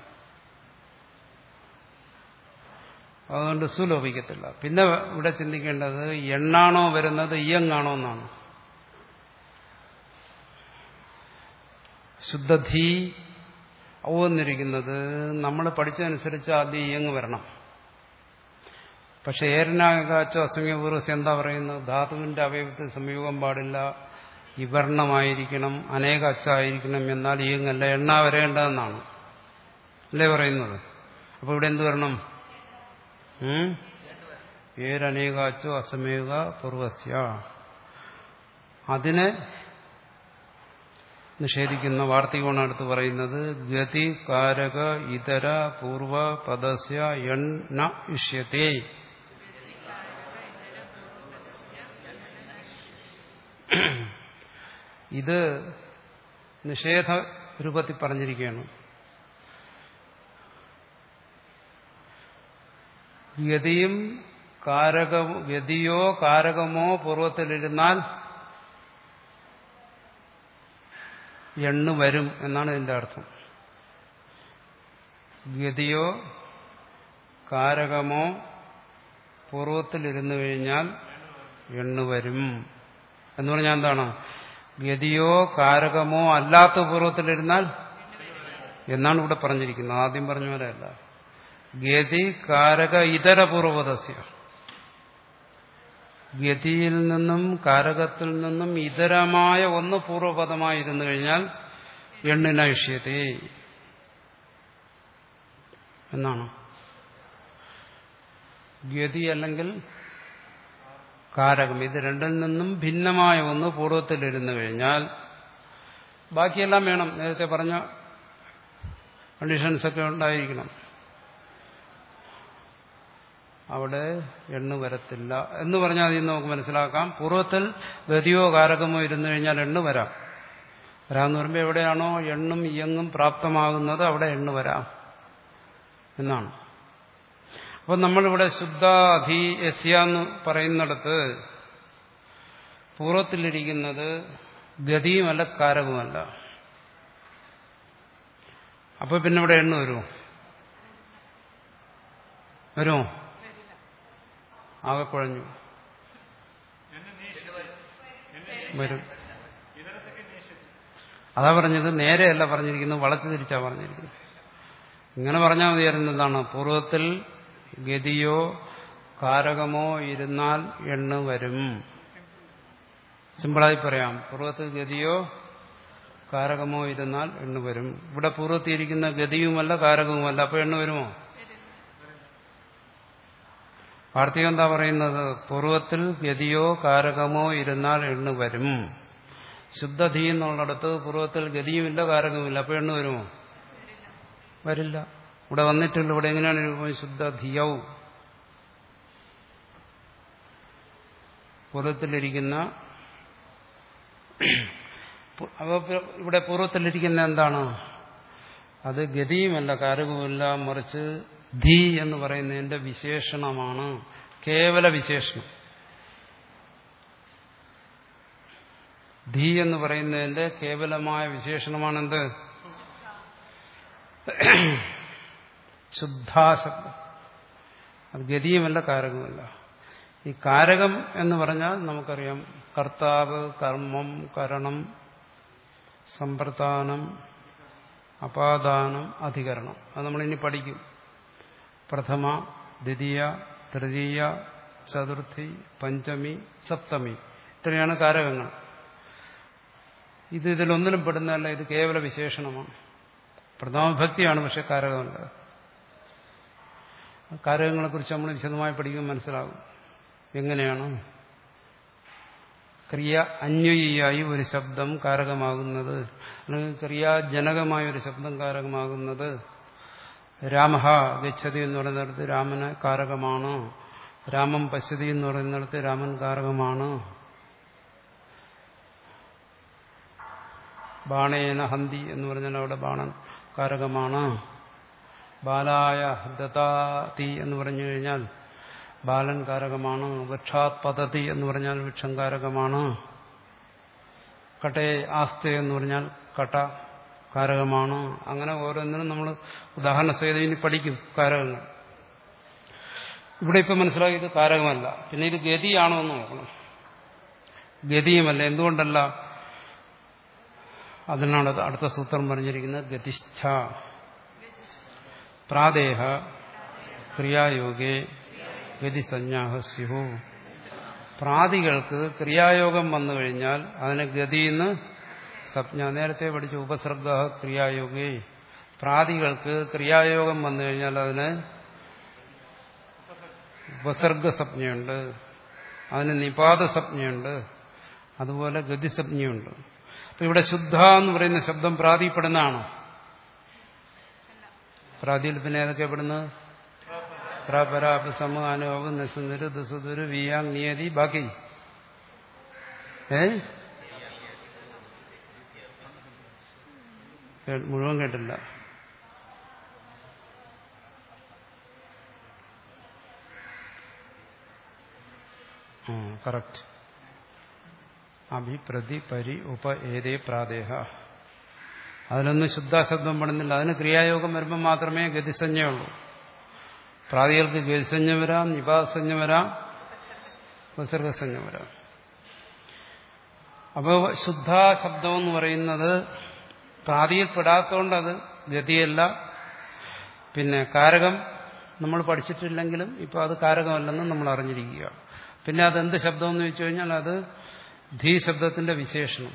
അതുകൊണ്ട് സുലോപിക്കത്തില്ല പിന്നെ ഇവിടെ ചിന്തിക്കേണ്ടത് എണ്ണാണോ വരുന്നത് ഇയങ്ങാണോ എന്നാണ് ശുദ്ധധീ ഔന്നിരിക്കുന്നത് നമ്മൾ പഠിച്ചതനുസരിച്ച് ആദ്യം ഇയങ്ങ് വരണം പക്ഷെ ഏരനാകാച്ചോ അസമയപൂർവ്വം എന്താ പറയുന്നത് ധാതുവിന്റെ അവയവത്തിൽ സംയോഗം പാടില്ല വിവർണമായിരിക്കണം അനേക അച്ചായിരിക്കണം എന്നാൽ ഇയങ്ങല്ല എണ്ണ വരേണ്ടതെന്നാണ് അല്ലേ പറയുന്നത് അപ്പൊ ഇവിടെ എന്ത് വരണം ഉം? ഏരനേകാച്ചോ അസമേക പൂർവസ്യ അതിനെ നിഷേധിക്കുന്ന വാർത്തികമാണ് അടുത്ത് പറയുന്നത് ഗതി കാരക ഇതര പൂർവ പദസ്യ എണ്ണ ഇഷ്യത്തെ ഇത് നിഷേധ രൂപത്തിൽ പറഞ്ഞിരിക്കുകയാണ് ഗതിയും കാരകമോ ഗതിയോ കാരകമോ പൂർവ്വത്തിലിരുന്നാൽ എണ്ണു വരും എന്നാണ് ഇതിന്റെ അർത്ഥം ഗതിയോ കാരകമോ പൂർവ്വത്തിലിരുന്നു കഴിഞ്ഞാൽ എണ്ണു വരും എന്ന് പറഞ്ഞാൽ എന്താണ് ഗതിയോ കാരകമോ അല്ലാത്ത പൂർവ്വത്തിലിരുന്നാൽ എന്നാണ് ഇവിടെ പറഞ്ഞിരിക്കുന്നത് ആദ്യം പറഞ്ഞ പോലെയല്ല ഗതി കാരക ഇതര പൂർവ്വതസ്യ ഗതിയിൽ നിന്നും കാരകത്തിൽ നിന്നും ഇതരമായ ഒന്ന് പൂർവ്വപദമായിരുന്നു കഴിഞ്ഞാൽ എണ്ണിന വിഷയത്തെ എന്നാണ് ഗതി അല്ലെങ്കിൽ കാരകം ഇത് രണ്ടിൽ നിന്നും ഭിന്നമായ ഒന്ന് പൂർവ്വത്തിലിരുന്നു കഴിഞ്ഞാൽ ബാക്കിയെല്ലാം വേണം നേരത്തെ പറഞ്ഞ കണ്ടീഷൻസ് ഒക്കെ ഉണ്ടായിരിക്കണം അവിടെ എണ്ണു വരത്തില്ല എന്ന് പറഞ്ഞാൽ അതിൽ നമുക്ക് മനസ്സിലാക്കാം പൂർവ്വത്തിൽ ഗതിയോ കാരകമോ ഇരുന്നു കഴിഞ്ഞാൽ എണ്ണു വരാം വരാമെന്ന് പറയുമ്പോൾ എവിടെയാണോ എണ്ണും ഇയങ്ങും പ്രാപ്തമാകുന്നത് അവിടെ എണ്ണു വരാം എന്നാണ് അപ്പം നമ്മളിവിടെ ശുദ്ധ അധി യസ്യ എന്ന് പറയുന്നിടത്ത് പൂർവ്വത്തിലിരിക്കുന്നത് ഗതിയുമല്ല കാരകവുമല്ല അപ്പൊ പിന്നെ ഇവിടെ എണ്ണ വരുമോ വരുമോ ആകെ കുഴഞ്ഞു വരും അതാ പറഞ്ഞത് നേരെയല്ല പറഞ്ഞിരിക്കുന്നത് വളച്ചു തിരിച്ചാ പറഞ്ഞിരിക്കുന്നത് ഇങ്ങനെ പറഞ്ഞാൽ മതിയായിരുന്നു എന്താണ് പൂർവ്വത്തിൽ ഗതിയോ കാരകമോ ഇരുന്നാൽ എണ്ണ വരും സിമ്പിളായി പറയാം പൂർവ്വത്തിൽ ഗതിയോ കാരകമോ ഇരുന്നാൽ എണ്ണ വരും ഇവിടെ പൂർവ്വത്തിയിരിക്കുന്ന ഗതിയുമല്ല കാരകവുമല്ല അപ്പൊ എണ്ണ വരുമോ വാർത്തകം എന്താ പറയുന്നത് പൂർവ്വത്തിൽ ഗതിയോ കാരകമോ ഇരുന്നാൽ എണ്ണ വരും ശുദ്ധധി എന്നുള്ളിടത്ത് പൂർവ്വത്തിൽ ഗതിയുമില്ല കാരകവുമില്ല അപ്പൊ എണ്ണ വരുമോ വരില്ല ഇവിടെ വന്നിട്ടില്ല ഇവിടെ എങ്ങനെയാണ് രൂപം ശുദ്ധ ധിയൗ പൂർവ്വത്തിലിരിക്കുന്ന അപ്പോൾ ഇവിടെ പൂർവ്വത്തിലിരിക്കുന്ന എന്താണ് അത് ഗതിയുമല്ല കാരകവുമല്ല മറിച്ച് ധീ എന്ന് പറയുന്നതിന്റെ വിശേഷണമാണ് കേവല വിശേഷണം ധീ എന്ന് പറയുന്നതിന്റെ കേവലമായ വിശേഷണമാണെന്ത് ശുദ്ധാശബ്ദം അത് ഗതിയുമല്ല കാരകമല്ല ഈ കാരകം എന്ന് പറഞ്ഞാൽ നമുക്കറിയാം കർത്താവ് കർമ്മം കരണം സമ്പ്രദാനം അപാദാനം അധികരണം അത് നമ്മളിനി പഠിക്കും പ്രഥമ ദ്വിതീയ തൃതീയ ചതുർത്ഥി പഞ്ചമി സപ്തമി ഇത്രയാണ് കാരകങ്ങൾ ഇത് ഇതിലൊന്നിലും പെടുന്നതല്ല ഇത് കേവല വിശേഷണമാണ് പ്രഥമഭക്തിയാണ് പക്ഷെ കാരകമല്ല കാരകങ്ങളെക്കുറിച്ച് നമ്മൾ വിശദമായി പഠിക്കുമ്പോൾ മനസ്സിലാകും എങ്ങനെയാണ് ക്രിയ അന്വയിയായി ഒരു ശബ്ദം കാരകമാകുന്നത് അല്ലെങ്കിൽ ക്രിയാജനകമായ ഒരു ശബ്ദം കാരകമാകുന്നത് രാമഹ ഗച്ഛതി എന്ന് പറയുന്നിടത്ത് രാമന് കാരകമാണ് രാമം പശ്യതി എന്ന് പറയുന്നിടത്ത് രാമൻ കാരകമാണ് ബാണേന ഹന്തി എന്ന് പറഞ്ഞാൽ അവിടെ ബാണൻ കാരകമാണ് ബാലായ ദത്താതി എന്ന് പറഞ്ഞു കഴിഞ്ഞാൽ ബാലൻ കാരകമാണ് വൃക്ഷാത് പതതി എന്ന് പറഞ്ഞാൽ വൃക്ഷം കാരകമാണ് കട്ടേ ആസ്ത എന്ന് പറഞ്ഞാൽ കട്ട കാരകമാണ് അങ്ങനെ ഓരോന്നിനും നമ്മൾ ഉദാഹരണ സഹിതം ഇനി പഠിക്കും കാരകങ്ങൾ ഇവിടെ ഇപ്പം മനസ്സിലാക്കി ഇത് കാരകമല്ല പിന്നെ ഇത് ഗതിയാണോ എന്ന് നോക്കണം ഗതിയുമല്ല എന്തുകൊണ്ടല്ല അതിനാണ് അടുത്ത സൂത്രം പറഞ്ഞിരിക്കുന്നത് ഗതിഷ്ഠ പ്രാദേഹ ക്രിയായോഗേ ഗതിസഞ്ജാഹ സ്യുഹു പ്രാതികൾക്ക് ക്രിയായോഗം വന്നു കഴിഞ്ഞാൽ അതിന് ഗതിന്ന് സപ്ഞ നേരത്തെ പഠിച്ച ഉപസർഗ ക്രിയായോഗേ പ്രാതികൾക്ക് ക്രിയായോഗം വന്നു കഴിഞ്ഞാൽ അതിന് ഉപസർഗ സംജ്ഞയുണ്ട് അതിന് നിപാത സംജ്ഞയുണ്ട് അതുപോലെ ഗതിസംജ്ഞയുണ്ട് അപ്പൊ ഇവിടെ ശുദ്ധ എന്ന് പറയുന്ന ശബ്ദം പ്രാതിപ്പെടുന്നതാണോ പ്രാതിയിൽ പിന്നെ ഏതൊക്കെ പെടുന്നത് പ്രാപരാപ സമ അനുഭവം നസുന്ദര് ദസുദുര് വിയാങ് നിയതി ബാക്കി ഏ മുഴുവൻ കേട്ടില്ല കറക്റ്റ് അഭിപ്രതി പരി ഉപ ഏതേ പ്രാദേഹ അതിലൊന്നും ശുദ്ധാശബ്ദം പെടുന്നില്ല അതിന് ക്രിയായോഗം വരുമ്പോൾ മാത്രമേ ഗതിസഞ്ജയുള്ളൂ പ്രാതികൾക്ക് ഗതിസഞ്ജ വരാം നിപാസഞ്ജ വരാം ഉപസർഗസഞ്ജ വരാം അപ്പോൾ ശുദ്ധാശബ്ദം എന്ന് പറയുന്നത് പ്രാതിയിൽപ്പെടാത്തതുകൊണ്ട് അത് ഗതിയല്ല പിന്നെ കാരകം നമ്മൾ പഠിച്ചിട്ടില്ലെങ്കിലും ഇപ്പോൾ അത് കാരകമല്ലെന്ന് നമ്മൾ അറിഞ്ഞിരിക്കുക പിന്നെ അതെന്ത് ശബ്ദം എന്ന് ചോദിച്ചു കഴിഞ്ഞാൽ അത് ധീ ശബ്ദത്തിന്റെ വിശേഷണം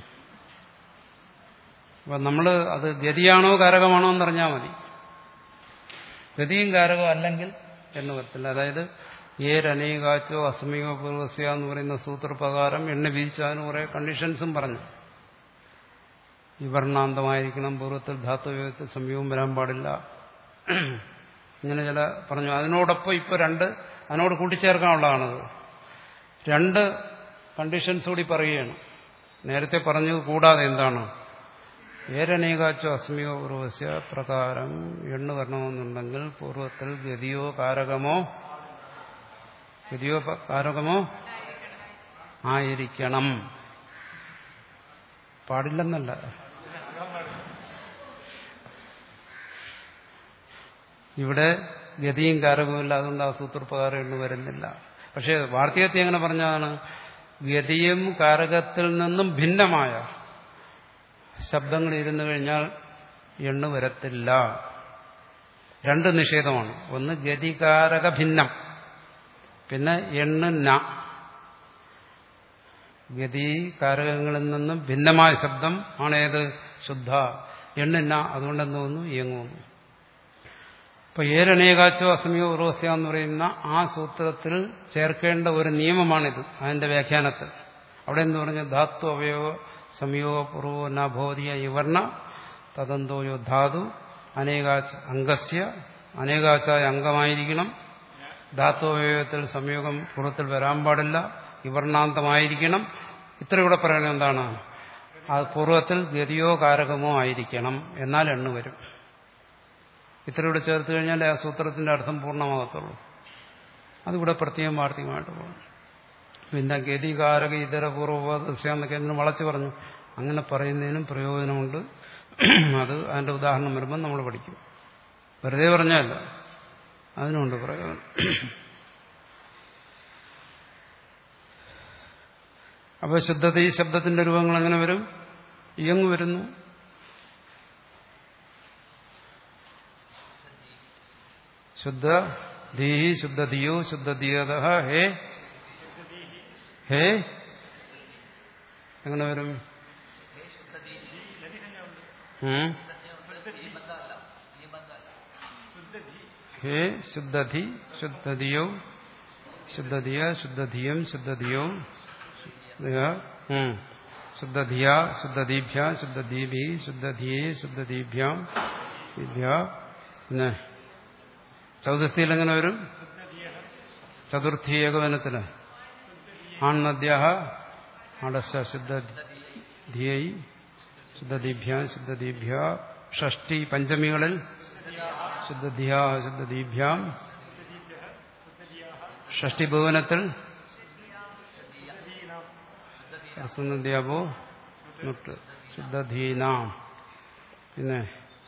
അപ്പം നമ്മൾ അത് ഗതിയാണോ കാരകമാണോ എന്നറിഞ്ഞാൽ മതി ഗതിയും കാരകവും അല്ലെങ്കിൽ എന്ന് വരത്തില്ല അതായത് ഏരനേകാച്ചോ അസമികോ പൂർവസ്യ എന്ന് പറയുന്ന സൂത്രപ്രകാരം എണ്ണ വീതിച്ചതിന് കുറെ കണ്ടീഷൻസും പറഞ്ഞു വിവർണാന്തമായിരിക്കണം പൂർവ്വത്തിൽ ധാത്തുവിധത്തിൽ സംയോഗം വരാൻ പാടില്ല ഇങ്ങനെ ചില പറഞ്ഞു അതിനോടൊപ്പം ഇപ്പോൾ രണ്ട് അതിനോട് കൂട്ടിച്ചേർക്കാനുള്ളതാണത് രണ്ട് കണ്ടീഷൻസ് കൂടി പറയുകയാണ് നേരത്തെ പറഞ്ഞത് കൂടാതെ എന്താണ് ഏരനേകാച്ചോ അസ്മിയോ പൂർവസ്യ പ്രകാരം എണ്ണ വരണമെന്നുണ്ടെങ്കിൽ പൂർവ്വത്തിൽ ഗതിയോ കാരകമോ ഗതിയോ കാരകമോ ആയിരിക്കണം പാടില്ലെന്നല്ല ഇവിടെ ഗതിയും കാരകവുമില്ല അതുകൊണ്ട് ആ സൂത്രപ്രകാരം എണ്ണ വരുന്നില്ല പക്ഷേ വാർത്തകത്തെ എങ്ങനെ പറഞ്ഞതാണ് ഗതിയും കാരകത്തിൽ നിന്നും ഭിന്നമായ ശബ്ദങ്ങൾ ഇരുന്നു കഴിഞ്ഞാൽ എണ്ണ വരത്തില്ല രണ്ട് നിഷേധമാണ് ഒന്ന് ഗതികാരക ഭിന്നം പിന്നെ എണ്ണ ന ഗതി കാരകങ്ങളിൽ നിന്നും ഭിന്നമായ ശബ്ദം ആണ് ഏത് ശുദ്ധ എണ്ണിന്ന അതുകൊണ്ട് എന്ത് തോന്നുന്നു ഇയങ്ങുന്നു അപ്പൊ ഏരനേകാച്ചോ അസമിയോ ഉറവസ്യ എന്ന് പറയുന്ന ആ സൂത്രത്തിൽ ചേർക്കേണ്ട ഒരു നിയമമാണിത് അതിന്റെ വ്യാഖ്യാനത്തിൽ അവിടെ എന്ന് പറഞ്ഞ ധാത്വ അവയവ സംയോഗ പൂർവ്വ നഭോതിയ ഇവർണ തദന്തോയോ ധാതു അനേകാച്ച അംഗസ്യ അനേകാച്ചായ അംഗമായിരിക്കണം ധാത്വവയവത്തിൽ സംയോഗം പൂർവ്വത്തിൽ വരാൻ പാടില്ല വിവർണാന്തമായിരിക്കണം ഇത്ര ഇവിടെ പറയണത് എന്താണ് അത് പൂർവ്വത്തിൽ ഗതിയോ കാരകമോ ആയിരിക്കണം എന്നാൽ എണ്ണു വരും ഇത്ര ഇവിടെ ചേർത്ത് കഴിഞ്ഞാൽ ആ സൂത്രത്തിന്റെ അർത്ഥം പൂർണ്ണമാകത്തുള്ളൂ അതിവിടെ പ്രത്യേകം വാർത്തകമായിട്ട് പോകും പിന്നെ ഗതികാരക ഇതര പൂർവ്വദസ്യാന്നൊക്കെ എന്തിനു വളച്ചു പറഞ്ഞു അങ്ങനെ പറയുന്നതിനും പ്രയോജനമുണ്ട് അത് അതിന്റെ ഉദാഹരണം വരുമ്പോൾ നമ്മൾ പഠിക്കും വെറുതെ പറഞ്ഞല്ല അതിനുണ്ട് പ്രയോജനം അപ്പൊ ശുദ്ധത ഈ ശബ്ദത്തിന്റെ രൂപങ്ങൾ എങ്ങനെ വരും ഇയങ്ങ് വരുന്നു ശുദ്ധ ധീഹി ശുദ്ധ ധിയോ ശുദ്ധ ധിയത ഹേ ഹേ എങ്ങനെ വരും ഉം? ഹേ ശുദ്ധധി ശുദ്ധധിയോ ശുദ്ധധിയ ശുദ്ധധിയം ശുദ്ധധിയോ ശുദ്ധധിയ ശുദ്ധദീഭ്യ ശുദ്ധദീഭി ശുദ്ധധിയെ ശുദ്ധദീഭ്യാം വിദ്യ പിന്നെ ചതുർത്ഥിയിൽ എങ്ങനെ വരും ചതുർത്ഥി ഏകവനത്തിന് ആൺനദ്യ അടശ ശുദ്ധധിയൈ ശുദ്ധദീഭ്യ ശുദ്ധദീഭ്യ ഷഷ്ടി പഞ്ചമികളിൽ ശുദ്ധധിയ ശുദ്ധദീഭ്യാം ഷഷ്ടി ഭുവനത്തിൽ അസുനദ്യാപോ മുട്ട് ശുദ്ധധീനാം പിന്നെ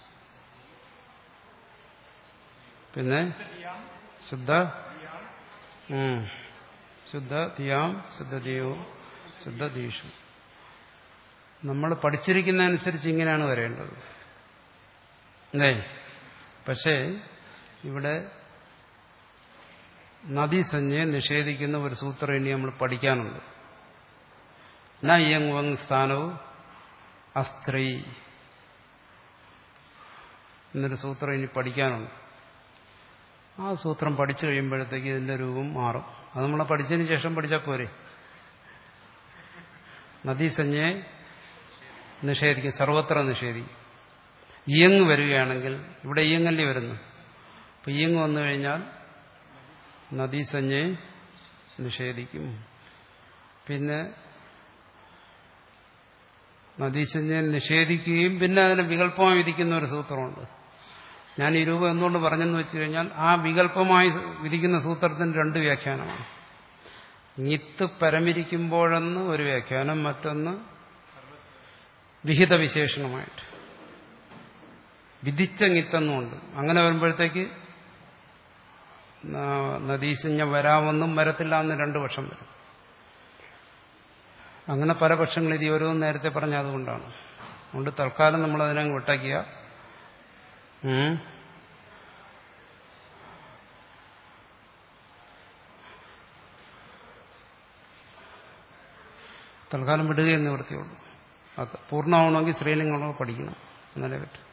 പിന്നെ ശുദ്ധ ഉം. ശുദ്ധ ധിയാം ശുദ്ധധിയോ ശുദ്ധധീഷു നമ്മൾ പഠിച്ചിരിക്കുന്നതനുസരിച്ച് ഇങ്ങനെയാണ് വരേണ്ടത് അല്ലേ പക്ഷേ ഇവിടെ നദീസഞ്ജയെ നിഷേധിക്കുന്ന ഒരു സൂത്രം ഇനി നമ്മൾ പഠിക്കാനുണ്ട് ന യങ് വങ് സ്ഥാനവും അസ്ത്രീ എന്നൊരു സൂത്രം ഇനി പഠിക്കാനുണ്ട് ആ സൂത്രം പഠിച്ചു കഴിയുമ്പോഴത്തേക്ക് ഇതിന്റെ രൂപം മാറും അത് നമ്മളെ പഠിച്ചതിന് ശേഷം പഠിച്ചാൽ പോരെ നദീസഞ്ജയെ നിഷേധിക്കും സർവത്ര നിഷേധിക്കും ഇയങ് വരികയാണെങ്കിൽ ഇവിടെ ഇയങ്ങല്ലേ വരുന്നു അപ്പൊ ഇയങ് വന്നു കഴിഞ്ഞാൽ നദീസഞ്ജയെ നിഷേധിക്കും പിന്നെ നദീസഞ്ജയെ നിഷേധിക്കുകയും പിന്നെ അതിനെ വികല്പമായി വിധിക്കുന്ന ഒരു സൂത്രമുണ്ട് ഞാൻ ഈ രൂപം എന്തുകൊണ്ട് പറഞ്ഞെന്ന് വെച്ച് കഴിഞ്ഞാൽ ആ വികല്പമായി വിധിക്കുന്ന സൂത്രത്തിന് രണ്ട് വ്യാഖ്യാനമാണ് ഞിത്ത് പരമിരിക്കുമ്പോഴെന്ന് ഒരു വ്യാഖ്യാനം മറ്റൊന്ന് വിഹിത വിശേഷണമായിട്ട് വിധിച്ച ഞിത്തെന്നുമുണ്ട് അങ്ങനെ വരുമ്പോഴത്തേക്ക് നദീസഞ്ജ വരാമെന്നും വരത്തില്ല എന്ന് രണ്ടു പക്ഷം വരും അങ്ങനെ പല പക്ഷങ്ങൾ ഇത് ഓരോന്നും നേരത്തെ പറഞ്ഞ അതുകൊണ്ടാണ് അതുകൊണ്ട് തൽക്കാലം നമ്മൾ അതിനങ്ങ് വിട്ടാക്കിയ ഉം. തൽക്കാലം വിടുകയെന്ന് വൃത്തിയുള്ളൂ അത് പൂർണ്ണമാവണമെങ്കിൽ സ്ത്രീലിംഗങ്ങളോ പഠിക്കണം എന്നാലേ പറ്റും